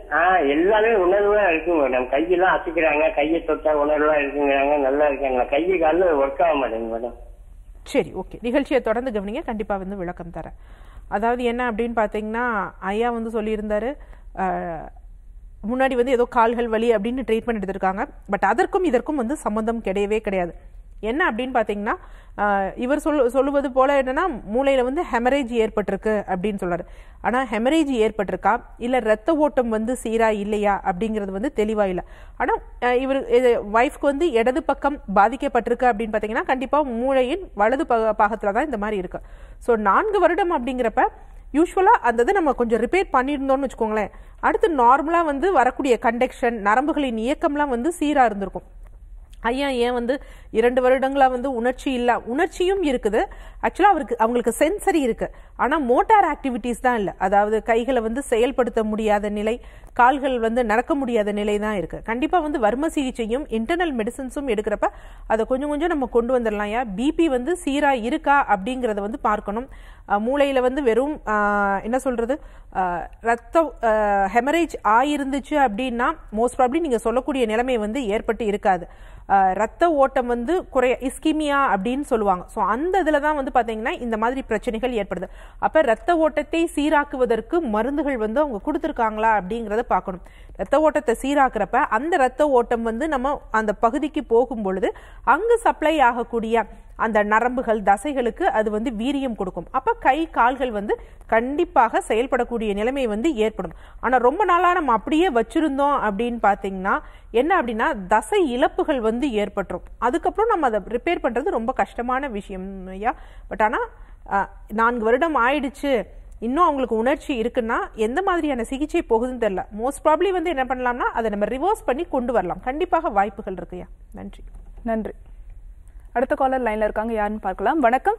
ஆஹ் எல்லாமே உணர்வா இருக்குங்க மேடம் கையெல்லாம் அசைக்கிறாங்க கையை தொட்டா உணர்வா இருக்குங்கிறாங்க நல்லா இருக்காங்க கையை காலில் ஒர்க் ஆக மாட்டேங்க மேடம் சரி ஓகே நிகழ்ச்சியை தொடர்ந்து கவனிங்க கண்டிப்பாக வந்து விளக்கம் தரேன் அதாவது என்ன அப்படின்னு பார்த்தீங்கன்னா ஐயா வந்து சொல்லியிருந்தாரு அஹ், முன்னாடி வந்து ஏதோ கால்கள் வலி அப்படின்னு ட்ரீட்மெண்ட் எடுத்திருக்காங்க பட் அதற்கும் இதற்கும் வந்து சம்மந்தம் கிடையவே கிடையாது என்ன அப்படின்னு பார்த்தீங்கன்னா அஹ், இவர் சொல் சொல்லுவது போல என்னன்னா மூளையில வந்து ஹெமரேஜ் ஏற்பட்டிருக்கு அப்படின்னு சொல்றாரு ஆனா ஹெமரேஜ் ஏற்பட்டிருக்கா இல்ல ரத்த ஓட்டம் வந்து சீரா இல்லையா அப்படிங்கிறது வந்து தெளிவா இல்லை ஆனா அஹ், இவர் ஒய்ஃப்க்கு வந்து இடது பக்கம் பாதிக்கப்பட்டிருக்கு அப்படின்னு பார்த்தீங்கன்னா கண்டிப்பா மூளையின் வலது பக பாகத்துல தான் இந்த மாதிரி இருக்கு ஸோ நான்கு வருடம் அப்படிங்கிறப்ப யூஸ்வலாக அந்த இதை நம்ம கொஞ்சம் ரிப்பேர் பண்ணியிருந்தோம்னு வச்சுக்கோங்களேன் அடுத்து நார்மலாக வந்து வரக்கூடிய கண்டக்ஷன் நரம்புகளின் இயக்கம்லாம் வந்து சீராக இருந்திருக்கும் ஐயா ஏன் வந்து இரண்டு வருடங்களா வந்து உணர்ச்சி இல்ல உணர்ச்சியும் இருக்குது ஆக்சுவலா அவருக்கு அவங்களுக்கு சென்சரி இருக்கு ஆனா மோட்டார் ஆக்டிவிட்டிஸ் தான் இல்ல அதாவது கைகளை வந்து செயல்படுத்த முடியாத நிலை கால்கள் வந்து நடக்க முடியாத நிலை தான் இருக்கு கண்டிப்பா வந்து வர்ம சிகிச்சையும் இன்டர்னல் மெடிசன்ஸும் எடுக்கிறப்ப அதை கொஞ்சம் கொஞ்சம் நம்ம கொண்டு வந்துடலாம் ஐயா பிபி வந்து சீரா இருக்கா அப்படிங்கறத வந்து பார்க்கணும் அஹ் மூளையில வந்து வெறும் அஹ், என்ன சொல்றது அஹ், ரத்த ஹெமரேஜ் ஆயிருந்துச்சு அப்படின்னா மோஸ்ட் ப்ராப்ளி நீங்க சொல்லக்கூடிய நிலைமை வந்து ஏற்பட்டு இருக்காது அஹ், ரத்த ஓட்டம் வந்து குறைய இஸ்கிமியா அப்படின்னு சொல்லுவாங்க ஸோ அந்த இதில் தான் வந்து பார்த்தீங்கன்னா இந்த மாதிரி பிரச்சனைகள் ஏற்படுது அப்போ ரத்த ஓட்டத்தை சீராக்குவதற்கு மருந்துகள் வந்து அவங்க கொடுத்துருக்காங்களா அப்படிங்கிறத பார்க்கணும் ரத்த ஓட்டத்தை சீராக்குறப்ப அந்த ரத்த ஓட்டம் வந்து நம்ம அந்த பகுதிக்கு போகும் பொழுது அங்கு சப்ளை ஆகக்கூடிய அந்த நரம்புகள் தசைகளுக்கு அது வந்து வீரியம் கொடுக்கும் அப்ப கை கால்கள் வந்து கண்டிப்பாக செயல்படக்கூடிய நிலைமை வந்து ஏற்படும் ஆனா ரொம்ப நாளா நம்ம அப்படியே வச்சிருந்தோம் அப்படின்னு பாத்தீங்கன்னா என்ன அப்படின்னா தசை இழப்புகள் வந்து ஏற்பட்டுரும் அதுக்கப்புறம் நம்ம அதை ரிப்பேர் பண்றது ரொம்ப கஷ்டமான விஷயம் ஐயா பட் ஆனா அஹ், நான்கு வருடம் ஆயிடுச்சு இன்னும் அவங்களுக்கு உணர்ச்சி இருக்குன்னா எந்த மாதிரியான சிகிச்சை போகுதுன்னு தெரியல மோஸ்ட் ப்ராப்ளி வந்து என்ன பண்ணலாம்னா அதை நம்ம ரிவர்ஸ் பண்ணி கொண்டு வரலாம் கண்டிப்பாக வாய்ப்புகள் இருக்குயா நன்றி நன்றி அடுத்த காலர் லைன்ல இருக்காங்க யாருன்னு பார்க்கலாம் வணக்கம்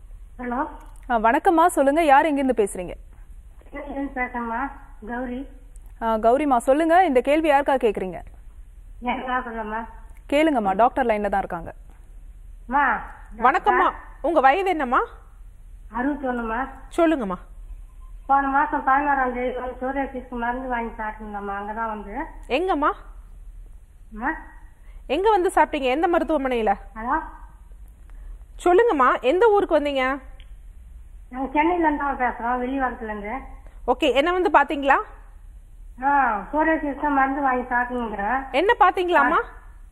ஹலோ ஆ, வணக்கம்மா சொல்லுங்க யார் எங்கிருந்து பேசுறீங்க பேசம்மா கௌரி ஆ, கௌரிமா சொல்லுங்க இந்த கேள்வி யாருக்கா கேக்குறீங்க என்ன சொல்லம்மா கேளுங்கம்மா டாக்டர் லைன்ல தான் இருக்காங்க அம்மா வணக்கம்மா உங்க வயது என்னம்மா அறுபத்தி ஒண்ணுமா சொல்லுங்கம்மா போன மாசம் பதினாறாம் தேதி வந்து சூரியசிக்கு மருந்து வாங்கி சாப்பிட்டுருந்தம்மா அங்கதான் வந்து எங்கம்மா அம்மா எங்க வந்து சாப்பிட்டீங்க எந்த மருத்துவமனையில ஹலோ சொல்லுங்கம்மா எந்த ஊருக்கு வந்தீங்க நாங்க சென்னையில இருந்து தான் பேசுறோம் வெளிவாரத்துல இருந்து ஓகே என்ன வந்து பாத்தீங்களா ஆ சூரியசிக்கு மருந்து வாங்கி சாப்பிட்டுங்கிறேன் என்ன பாத்தீங்களாம்மா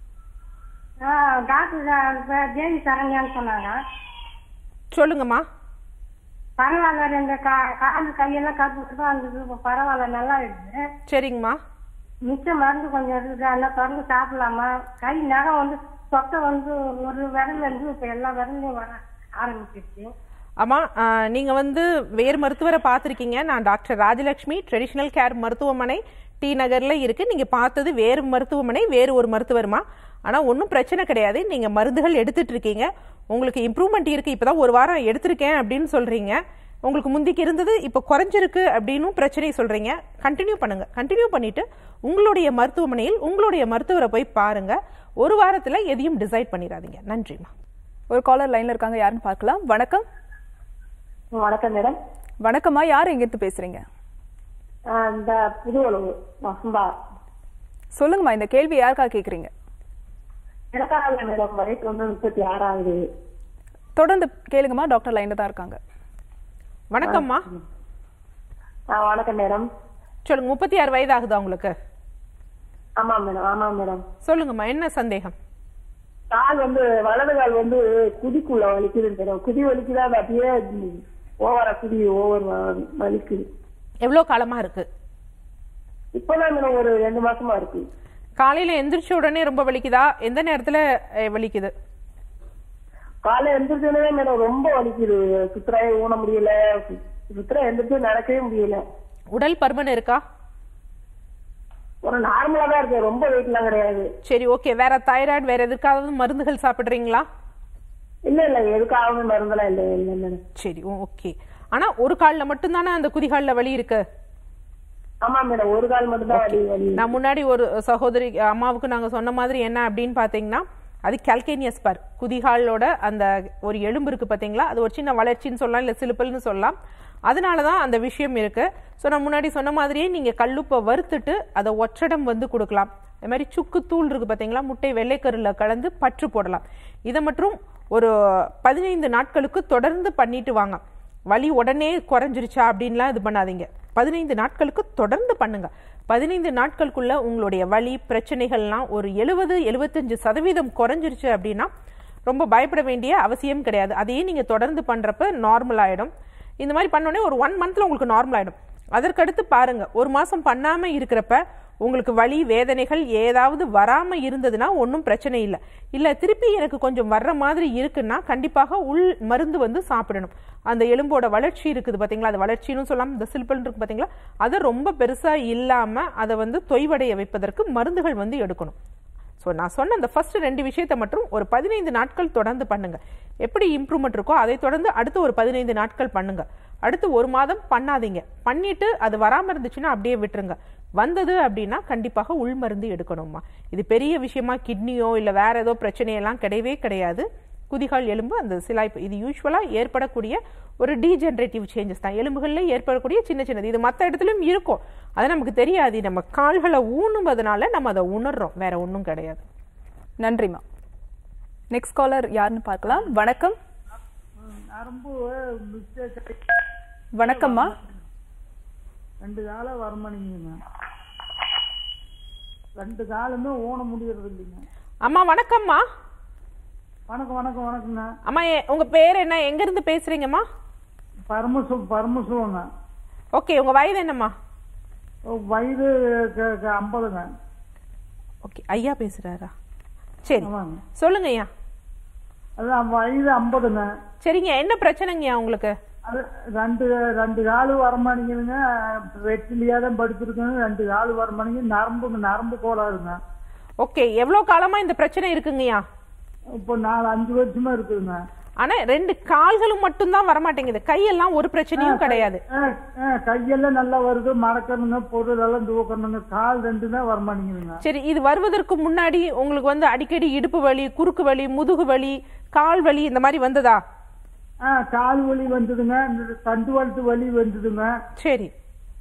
ஆ டாக்டர் தேவி சரண்யான்னு சொன்னாங்க சொல்லுங்கம்மா பரவாயில்ல இந்த கா கால் கையெல்லாம் கருப்பு தான் இருந்தது இப்போ பரவாயில்ல நல்லா இருக்குது சரிங்கம்மா மிச்ச மருந்து கொஞ்சம் இருக்குது அதெல்லாம் தொடர்ந்து சாப்பிடலாமா கை நகம் வந்து சொத்தை வந்து ஒரு விரல்ல இருந்து இப்ப எல்லா விரல்லையும் வர ஆரம்பிச்சிருச்சு அம்மா ஆ, நீங்க வந்து வேறு மருத்துவரை பார்த்துருக்கீங்க நான் டாக்டர் ராஜலட்சுமி ட்ரெடிஷனல் கேர் மருத்துவமனை டி நகர்ல இருக்கு நீங்க பார்த்தது வேறு மருத்துவமனை வேறு ஒரு மருத்துவருமா ஆனா ஒன்றும் பிரச்சனை கிடையாது நீங்க மருந்துகள் எடுத்துட்டு இருக்கீங்க உங்களுக்கு இம்ப்ரூவ்மெண்ட் இருக்கு இப்பதான் ஒரு வாரம் எடுத்திருக்கேன் அப்படின்னு சொல்றீங்க உங்களுக்கு முந்திக்கு இருந்தது இப்போ குறைஞ்சிருக்கு அப்படின்னும் பிரச்சனை சொல்றீங்க கண்டினியூ பண்ணுங்க கண்டினியூ பண்ணிட்டு உங்களுடைய மருத்துவமனையில் உங்களுடைய மருத்துவரை போய் பாருங்க ஒரு வாரத்துல எதையும் டிசைட் பண்ணிடாதீங்க நன்றிம்மா ஒரு காலர் லைன்ல இருக்காங்க யாருன்னு பார்க்கலாம் வணக்கம் வணக்கம் மேடம் வணக்கம்மா யார் எங்கிருந்து பேசுறீங்க இந்த புது உணவு வசந்தா சொல்லுங்கம்மா இந்த கேள்வி யாருக்கா கேக்குறீங்க எனக்காக மேடம் வயசு வந்து முப்பத்தி ஆறாவது தொடர்ந்து கேளுங்கம்மா டாக்டர் லைன்ல தான் இருக்காங்க வணக்கம்மா வணக்கம் மேடம் சொல்லுங்க முப்பத்தி ஆறு வயது ஆகுதா உங்களுக்கு ஆமா மேடம் ஆமா மேடம் சொல்லுங்கம்மா என்ன சந்தேகம் கால் வந்து வலது கால் வந்து குதிக்குள்ள வலிக்குது மேடம் குதி வலிக்குதா அது அப்படியே ஓவரா குதி ஓவர் வலிக்குது எவ்வளோ காலமா இருக்கு இப்பதான் மேடம் ஒரு ரெண்டு மாசமா இருக்கு காலையில எந்திரிச்ச உடனே ரொம்ப வலிக்குதா எந்த நேரத்துல அஹ், வலிக்குது காலை எந்திரிச்சோடனே மேடம் ரொம்ப வலிக்குது சுத்தராய ஊன முடியல சுத்தரா எந்திரிச்சு நடக்கவே முடியல உடல் பருமன் இருக்கா ஒரு நார்மலா தான் இருக்கு ரொம்ப வெயிட்லாம் கிடையாது சரி ஓகே வேற தைராய்டு வேற எதுக்காவது மருந்துகள் சாப்பிடுறீங்களா இல்ல இல்ல எதுக்காகவே மருந்தெல்லாம் இல்ல இல்ல மேடம் சரி ஓகே ஆனா ஒரு கால்ல மட்டும்தானே அந்த குதிகால்ல வலி இருக்கு ஆமா மேடம் ஒரு கால் மட்டும் தான் வலி வலி நான் முன்னாடி ஒரு சகோதரி அம்மாவுக்கு நாங்க சொன்ன மாதிரி என்ன அப்படின்னு பாத்தீங்கன்னா அது கேல்கேனியஸ் பார் குதிகாலோட அந்த ஒரு எலும்பு இருக்கு பாத்தீங்களா அது ஒரு சின்ன வளர்ச்சின்னு சொல்லலாம் இல்ல சிலுப்பல்னு சொல்லலாம் அதனால தான் அந்த விஷயம் இருக்கு ஸோ நான் முன்னாடி சொன்ன மாதிரியே நீங்க கல்லுப்பை வறுத்துட்டு அதை ஒற்றடம் வந்து கொடுக்கலாம் அது மாதிரி சுக்கு தூள் இருக்கு பார்த்தீங்களா முட்டை வெள்ளைக்கருல கலந்து பற்று போடலாம் இதை மற்றும் ஒரு பதினைந்து நாட்களுக்கு தொடர்ந்து பண்ணிட்டு வாங்க வலி உடனே குறைஞ்சிருச்சா அப்படின்லாம் இது பண்ணாதீங்க பதினைந்து நாட்களுக்கு தொடர்ந்து பண்ணுங்க பதினைந்து நாட்களுக்குள்ள உங்களுடைய வலி பிரச்சனைகள்லாம் ஒரு எழுபது எழுபத்தஞ்சு சதவீதம் குறைஞ்சிருச்சு அப்படின்னா ரொம்ப பயப்பட வேண்டிய அவசியம் கிடையாது அதையே நீங்க தொடர்ந்து பண்றப்ப நார்மல் ஆயிடும் இந்த மாதிரி பண்ணோடனே ஒரு ஒன் மந்த்ல உங்களுக்கு நார்மல் ஆயிடும் அதற்கடுத்து பாருங்க ஒரு மாசம் பண்ணாம இருக்கிறப்ப உங்களுக்கு வலி வேதனைகள் ஏதாவது வராம இருந்ததுன்னா ஒன்றும் பிரச்சனை இல்லை இல்ல திருப்பி எனக்கு கொஞ்சம் வர்ற மாதிரி இருக்குன்னா கண்டிப்பாக உள் மருந்து வந்து சாப்பிடணும் அந்த எலும்போட வளர்ச்சி இருக்குது பாத்தீங்களா அது வளர்ச்சின்னு சொல்லலாம் இந்த சில்பல் இருக்கு பாத்தீங்களா அதை ரொம்ப பெருசா இல்லாம அதை வந்து தொய்வடைய வைப்பதற்கு மருந்துகள் வந்து எடுக்கணும் ஸோ நான் சொன்ன அந்த ஃபர்ஸ்ட் ரெண்டு விஷயத்தை மட்டும் ஒரு பதினைந்து நாட்கள் தொடர்ந்து பண்ணுங்க எப்படி இம்ப்ரூவ்மெண்ட் இருக்கோ அதை தொடர்ந்து அடுத்து ஒரு பதினைந்து நாட்கள் பண்ணுங்க அடுத்து ஒரு மாதம் பண்ணாதீங்க பண்ணிட்டு அது வராம இருந்துச்சுன்னா அப்படியே விட்டுருங்க வந்தது அப்படின்னா கண்டிப்பாக உள் மருந்து எடுக்கணுமா இது பெரிய விஷயமா கிட்னியோ இல்லை வேற ஏதோ பிரச்சனையெல்லாம் கிடையவே கிடையாது குதிகால் எலும்பு அந்த சிலாய்ப்பு இது யூஸ்வலா ஏற்படக்கூடிய ஒரு டீஜெனரேட்டிவ் சேஞ்சஸ் தான் எலும்புகள்ல ஏற்படக்கூடிய சின்ன சின்னது இது மற்ற இடத்துலயும் இருக்கும் அது நமக்கு தெரியாது நம்ம கால்களை ஊனுவதனால நம்ம அதை உணர்றோம் வேற ஒன்றும் கிடையாது நன்றிம்மா நெக்ஸ்ட் காலர் யாருன்னு பார்க்கலாம் வணக்கம் நரம்பு மிஸ்டேக் வணக்கம்மா ரெண்டு காலம் வரமாட்டேங்குதுங்க ரெண்டு காலமே ஊன முடியறது இல்லைங்க அம்மா வணக்கம்மா வணக்கம் வணக்கம் வணக்கங்க அம்மா எ- உங்க பேர் என்ன எங்க இருந்து பேசுறீங்கம்மா பரமசு பரமசுவங்க ஓகே உங்க வயது என்னம்மா வயது க- க- ஐம்பதுங்க ஓகே ஐயா பேசுறாரா சரி ஆமாங்க சொல்லுங்க ஐயா அதான் வயது ஐம்பதுங்க சரிங்க என்ன பிரச்சனைங்கய்யா உங்களுக்கு அது ரெண்டு ரெண்டு காலு வரமாட்டேங்குதுங்க வெற்றிலையா தான் படுத்திருக்கேங்க ரெண்டு காலு வரமாட்டேங்குது நரம்புங்க நரம்பு கோளாறுங்க ஓகே எவ்வளவு காலமா இந்த பிரச்சனை இருக்குங்கய்யா இப்போ நாலு அஞ்சு வருஷமா இருக்குதுங்க ஆனா ரெண்டு கால்களும் மட்டும்தான் வரமாட்டேங்குது கையெல்லாம் ஒரு பிரச்சனையும் கிடையாது ஆ, ஆ, கையெல்லாம் நல்லா வருது மடக்கணுங்க பொருள் எல்லாம் தூக்கணுங்க கால் ரெண்டு தான் வரமாட்டேங்குதுங்க சரி இது வருவதற்கு முன்னாடி உங்களுக்கு வந்து அடிக்கடி இடுப்பு வலி குறுக்கு வலி முதுகு வலி கால் வலி இந்த மாதிரி வந்ததா ஆ கால் வலி வந்ததுங்க இந்த தண்டுவாளத்து வலி வந்ததுங்க சரி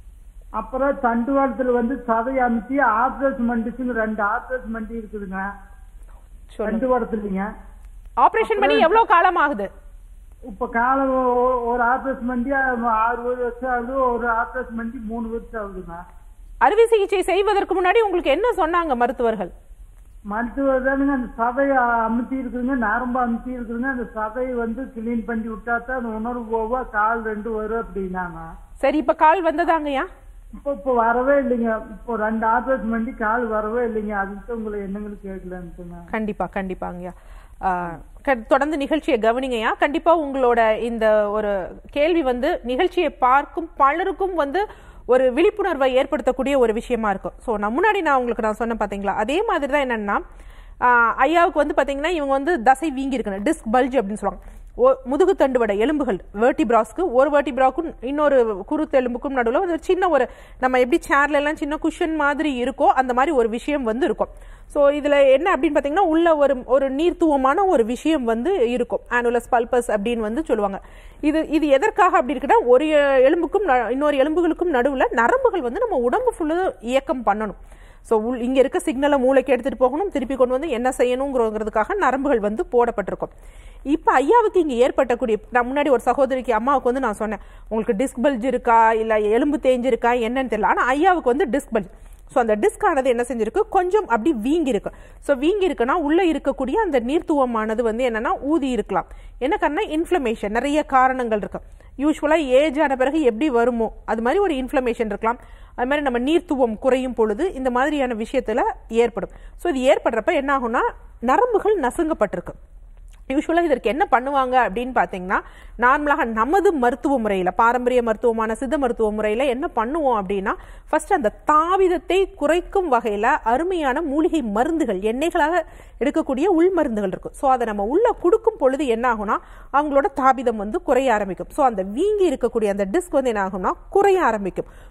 அப்புறம் தண்டுவாளத்துல வந்து சதை அமுத்தி ஆப்ரேஷன் பண்ணிச்சுங்க ரெண்டு ஆப்ரேஷன் பண்ணி இருக்குதுங்க சொல்லுங்க தண்டுவாளத்துலங்க ஆபரேஷன் பண்ணி எவ்வளவு காலம் ஆகுது இப்ப காலம் ஒ- ஒ- ஒரு ஆப்ரேஷன் பண்ணி ஆறு வருஷம் ஆகுது ஒரு ஆப்ரேஷன் பண்ணி மூணு வருஷம் ஆகுதுங்க அறுவை சிகிச்சை செய்வதற்கு முன்னாடி உங்களுக்கு என்ன சொன்னாங்க மருத்துவர்கள் மருத்துவர் தானுங்க அந்த சதையை அமுத்தி இருக்குதுங்க நரம்பு அமுத்தி இருக்குதுங்க அந்த சதையை வந்து கிளீன் பண்ணி விட்டா தான் அந்த உணர்வு போவா கால் ரெண்டு வரும் அப்படின்னாங்க சரி இப்ப கால் வந்ததாங்கய்யா இப்போ இப்போ வரவே இல்லைங்க இப்போ ரெண்டு ஆப்ரேஷன் பண்ணி கால் வரவே இல்லைங்க அதுக்கு உங்களை என்னங்களுக்கு கேட்கலன்ட்டுங்க கண்டிப்பா கண்டிப்பாங்கய்யா ஆ, க- தொடர்ந்து நிகழ்ச்சியை கவனிங்கய்யா கண்டிப்பா உங்களோட இந்த ஒரு கேள்வி வந்து நிகழ்ச்சியை பார்க்கும் பலருக்கும் வந்து ஒரு விழிப்புணர்வை ஏற்படுத்தக்கூடிய ஒரு விஷயமா இருக்கும் ஸோ நான் முன்னாடி நான் உங்களுக்கு நான் சொன்னேன் பாத்தீங்களா அதே மாதிரி தான் என்னன்னா ஆ, ஐயாவுக்கு வந்து பாத்தீங்கன்னா இவங்க வந்து தசை வீங்கி இருக்கணும் டிஸ்க் பல்ஜ் அப்படின்னு சொல்லுவாங்க ஓ- முதுகு தண்டுவட எலும்புகள் வேர்டிபிராஸ்க்கு ஒரு வேர்டிபிராக்கும் இன்னொரு குருத்தெலும்புக்கும் நடுவில் ஒரு சின்ன ஒரு நம்ம எப்படி சேர்ல எல்லாம் சின்ன குஷன் மாதிரி இருக்கோ அந்த மாதிரி ஒரு விஷயம் வந்து இருக்கும் ஸோ இதுல என்ன அப்படின்னு பார்த்தீங்கன்னா உள்ள ஒரு ஒரு நீர்த்துவமான ஒரு விஷயம் வந்து இருக்கும் ஆனுலஸ் பல்பஸ் அப்படின்னு வந்து சொல்லுவாங்க இது இது எதற்காக அப்படி இருக்குன்னா ஒரு எ- எலும்புக்கும் ந- இன்னொரு எலும்புகளுக்கும் நடுவில் நரம்புகள் வந்து நம்ம உடம்பு ஃபுல்லு இயக்கம் பண்ணணும் ஸோ உள் இங்கே இருக்க சிக்னலை மூளைக்கு எடுத்துகிட்டு போகணும் திருப்பி கொண்டு வந்து என்ன செய்யணுங்கிறதுக்காக நரம்புகள் வந்து போடப்பட்டிருக்கும் இப்போ ஐயாவுக்கு இங்கே ஏற்பட்டக்கூடிய நான் முன்னாடி ஒரு சகோதரிக்கு அம்மாவுக்கு வந்து நான் சொன்னேன் உங்களுக்கு டிஸ்க் பல்ஜ் இருக்கா இல்லை எலும்பு தேஞ்சிருக்கா என்னன்னு தெரியல ஆனால் ஐயாவுக்கு வந்து டிஸ்க் பல்ஜ் ஸோ அந்த டிஸ்க் ஆனது என்ன செஞ்சிருக்கு கொஞ்சம் அப்படி வீங்கி இருக்கு ஸோ வீங்கி இருக்குன்னா உள்ள இருக்கக்கூடிய அந்த நீர்த்துவமானது வந்து என்னன்னா ஊதி இருக்கலாம் என்ன காரணம் இன்ஃப்ளமேஷன் நிறைய காரணங்கள் இருக்கு யூஸ்வலாக ஏஜ் ஆன பிறகு எப்படி வருமோ அது மாதிரி ஒரு இன்ஃப்ளமேஷன் இருக்கலாம் அது மாதிரி நம்ம நீர்த்துவம் குறையும் பொழுது இந்த மாதிரியான விஷயத்துல ஏற்படும் ஸோ இது ஏற்படுறப்ப என்ன ஆகும்னா நரம்புகள் நசுங்கப்பட்டிருக்கு யூஸ்வலாக இதற்கு என்ன பண்ணுவாங்க அப்படின்னு பார்த்தீங்கன்னா நார்மலாக நமது மருத்துவ முறையில் பாரம்பரிய மருத்துவமான சித்த மருத்துவ முறையில் என்ன பண்ணுவோம் அப்படின்னா ஃபர்ஸ்ட் அந்த தாவிதத்தை குறைக்கும் வகையில் அருமையான மூலிகை மருந்துகள் எண்ணெய்களாக எடுக்கக்கூடிய உள் மருந்துகள் இருக்கும் ஸோ அதை நம்ம உள்ள கொடுக்கும் பொழுது என்ன ஆகும்னா அவங்களோட தாபிதம் வந்து குறைய ஆரம்பிக்கும் ஸோ அந்த வீங்கி இருக்கக்கூடிய அந்த டிஸ்க் வந்து என்ன ஆகும்னா குறைய ஆரம்பிக்கும்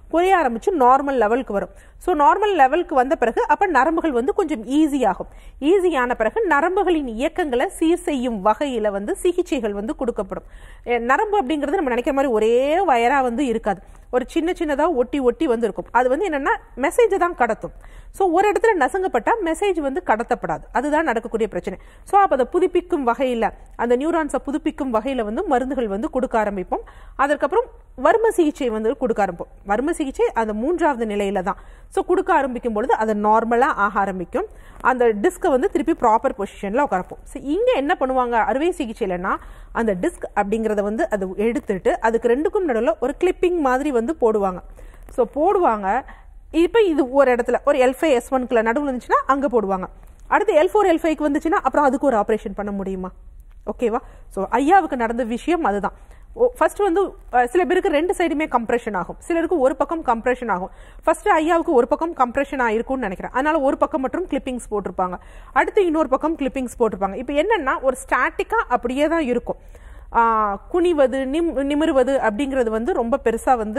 குறைய ஆரம்பிச்சு நார்மல் லெவலுக்கு வரும் ஸோ நார்மல் லெவலுக்கு வந்த பிறகு அப்ப நரம்புகள் வந்து கொஞ்சம் ஈஸியாகும் ஈஸியான பிறகு நரம்புகளின் இயக்கங்களை சீர் செய்யும் வகையில வந்து சிகிச்சைகள் வந்து கொடுக்கப்படும் எ, நரம்பு அப்படிங்கிறது நம்ம நினைக்கிற மாதிரி ஒரே வயரா வந்து இருக்காது ஒரு சின்ன சின்னதா ஒட்டி ஒட்டி வந்து இருக்கும் அது வந்து என்னன்னா மெசேஜ் தான் கடத்தும் ஸோ ஒரு இடத்துல நசுங்கப்பட்டா மெசேஜ் வந்து கடத்தப்படாது அதுதான் நடக்கக்கூடிய பிரச்சனை ஸோ அப்போ அதை புதுப்பிக்கும் வகையில் அந்த நியூரான்ஸை புதுப்பிக்கும் வகையில் வந்து மருந்துகள் வந்து கொடுக்க ஆரம்பிப்போம் அதற்கப்புறம் வர்ம சிகிச்சை வந்து கொடுக்க ஆரம்பிப்போம் வர்ம சிகிச்சை அந்த மூன்றாவது நிலையில தான் ஸோ கொடுக்க ஆரம்பிக்கும் பொழுது அது நார்மலாக ஆக ஆரம்பிக்கும் அந்த டிஸ்கை வந்து திருப்பி ப்ராப்பர் பொசிஷனில் உட்காரப்போம் ஸோ இங்கே என்ன பண்ணுவாங்க அறுவை சிகிச்சையிலனா அந்த டிஸ்க் அப்படிங்கிறத வந்து அது எடுத்துட்டு அதுக்கு ரெண்டுக்கும் நடுவில் ஒரு கிளிப்பிங் மாதிரி வந்து போடுவாங்க ஸோ போடுவாங்க இப்போ இது ஒரு இடத்துல ஒரு எல் ஃபைவ் எஸ் ஒன்குள்ள நடுவில் இருந்துச்சுன்னா அங்கே போடுவாங்க அடுத்து எல் ஃபோர் எல் ஃபைவ்க்கு வந்துச்சுன்னா அப்புறம் அதுக்கு ஒரு ஆப்ரேஷன் பண்ண முடியுமா ஓகேவா ஸோ ஐயாவுக்கு நடந்த விஷயம் அதுதான் ஃபர்ஸ்ட் வந்து அஹ், சில பேருக்கு ரெண்டு சைடுமே கம்ப்ரெஷன் ஆகும் சிலருக்கு ஒரு பக்கம் கம்ப்ரெஷன் ஆகும் ஃபர்ஸ்ட் ஐயாவுக்கு ஒரு பக்கம் கம்ப்ரெஷன் ஆயிருக்கும்னு நினைக்கிறேன் அதனால ஒரு பக்கம் மட்டும் கிளிப்பிங்ஸ் போட்டிருப்பாங்க அடுத்து இன்னொரு பக்கம் கிளிப்பிங்ஸ் போட்டிருப்பாங்க இப்போ என்னன்னா ஒரு ஸ்டாட்டிக்கா அப்படியே தான் இருக்கும் ஆஹ், குனிவது நிம் நிமிருவது அப்படிங்கிறது வந்து ரொம்ப பெருசா வந்து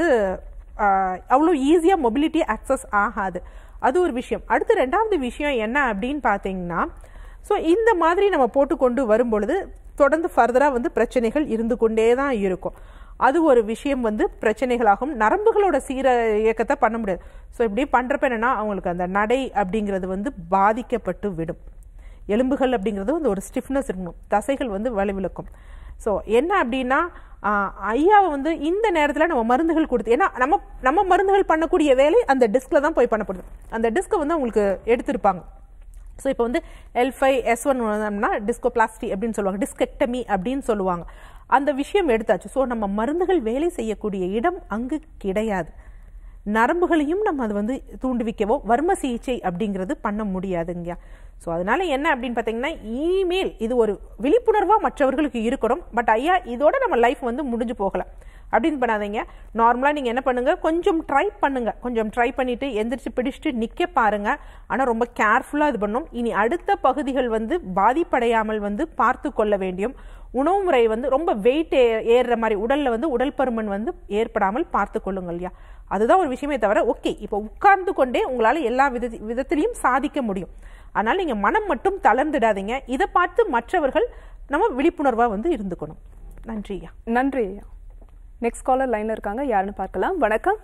ஆஹ், அவ்வளோ ஈஸியாக மொபிலிட்டி ஆக்சஸ் ஆகாது அது ஒரு விஷயம் அடுத்து ரெண்டாவது விஷயம் என்ன அப்படின்னு பார்த்தீங்கன்னா ஸோ இந்த மாதிரி நம்ம போட்டு கொண்டு வரும் பொழுது தொடர்ந்து ஃபர்தராக வந்து பிரச்சனைகள் இருந்து கொண்டே தான் இருக்கும் அது ஒரு விஷயம் வந்து பிரச்சனைகளாகும் நரம்புகளோட சீர இயக்கத்தை பண்ண முடியாது ஸோ இப்படி பண்ணுறப்ப என்னன்னா அவங்களுக்கு அந்த நடை அப்படிங்கிறது வந்து பாதிக்கப்பட்டு விடும் எலும்புகள் அப்படிங்கிறது வந்து ஒரு ஸ்டிஃப்னஸ் இருக்கணும் தசைகள் வந்து வலுவிழக்கும் ஸோ என்ன அப்படின்னா ஆஹ், ஐயாவை வந்து இந்த நேரத்தில் நம்ம மருந்துகள் கொடுத்து ஏன்னா நம்ம நம்ம மருந்துகள் பண்ணக்கூடிய வேலை அந்த டிஸ்கில் தான் போய் பண்ணப்படுது அந்த டிஸ்கை வந்து அவங்களுக்கு எடுத்திருப்பாங்க ஸோ இப்போ வந்து L five S one discoplasty அப்படின்னு சொல்லுவாங்க டிஸ்கெக்டமி அப்படின்னு சொல்லுவாங்க அந்த விஷயம் எடுத்தாச்சு ஸோ நம்ம மருந்துகள் வேலை செய்யக்கூடிய இடம் அங்கு கிடையாது நரம்புகளையும் நம்ம அது வந்து தூண்டுவிக்கவோ வர்ம சிகிச்சை அப்படிங்கிறது பண்ண முடியாதுங்க ஸோ அதனால என்ன அப்படின்னு பார்த்தீங்கன்னா இனிமேல் இது ஒரு விழிப்புணர்வாக மற்றவர்களுக்கு இருக்கணும் பட் ஐயா இதோட நம்ம லைஃப் வந்து முடிஞ்சு போகல அப்படின்னு பண்ணாதீங்க நார்மலாக நீங்கள் என்ன பண்ணுங்க கொஞ்சம் ட்ரை பண்ணுங்க கொஞ்சம் ட்ரை பண்ணிட்டு எந்திரிச்சு பிடிச்சிட்டு நிற்க பாருங்க ஆனால் ரொம்ப கேர்ஃபுல்லாக இது பண்ணும் இனி அடுத்த பகுதிகள் வந்து பாதிப்படையாமல் வந்து பார்த்து கொள்ள வேண்டியும் உணவு முறை வந்து ரொம்ப வெயிட் ஏறுற மாதிரி உடல்ல வந்து உடல் பருமன் வந்து ஏற்படாமல் பார்த்து கொள்ளுங்கள் ஐயா அதுதான் ஒரு விஷயமே தவிர ஓகே இப்போ உட்கார்ந்து கொண்டே உங்களால எல்லா வித விதத்திலையும் சாதிக்க முடியும் அதனால நீங்க மனம் மட்டும் தளர்ந்துடாதீங்க இதை பார்த்து மற்றவர்கள் நம்ம விழிப்புணர்வா வந்து இருந்துக்கணும் நன்றி ஐயா நன்றி ஐயா நெக்ஸ்ட் காலர் லைன்ல இருக்காங்க யாருன்னு பார்க்கலாம் வணக்கம்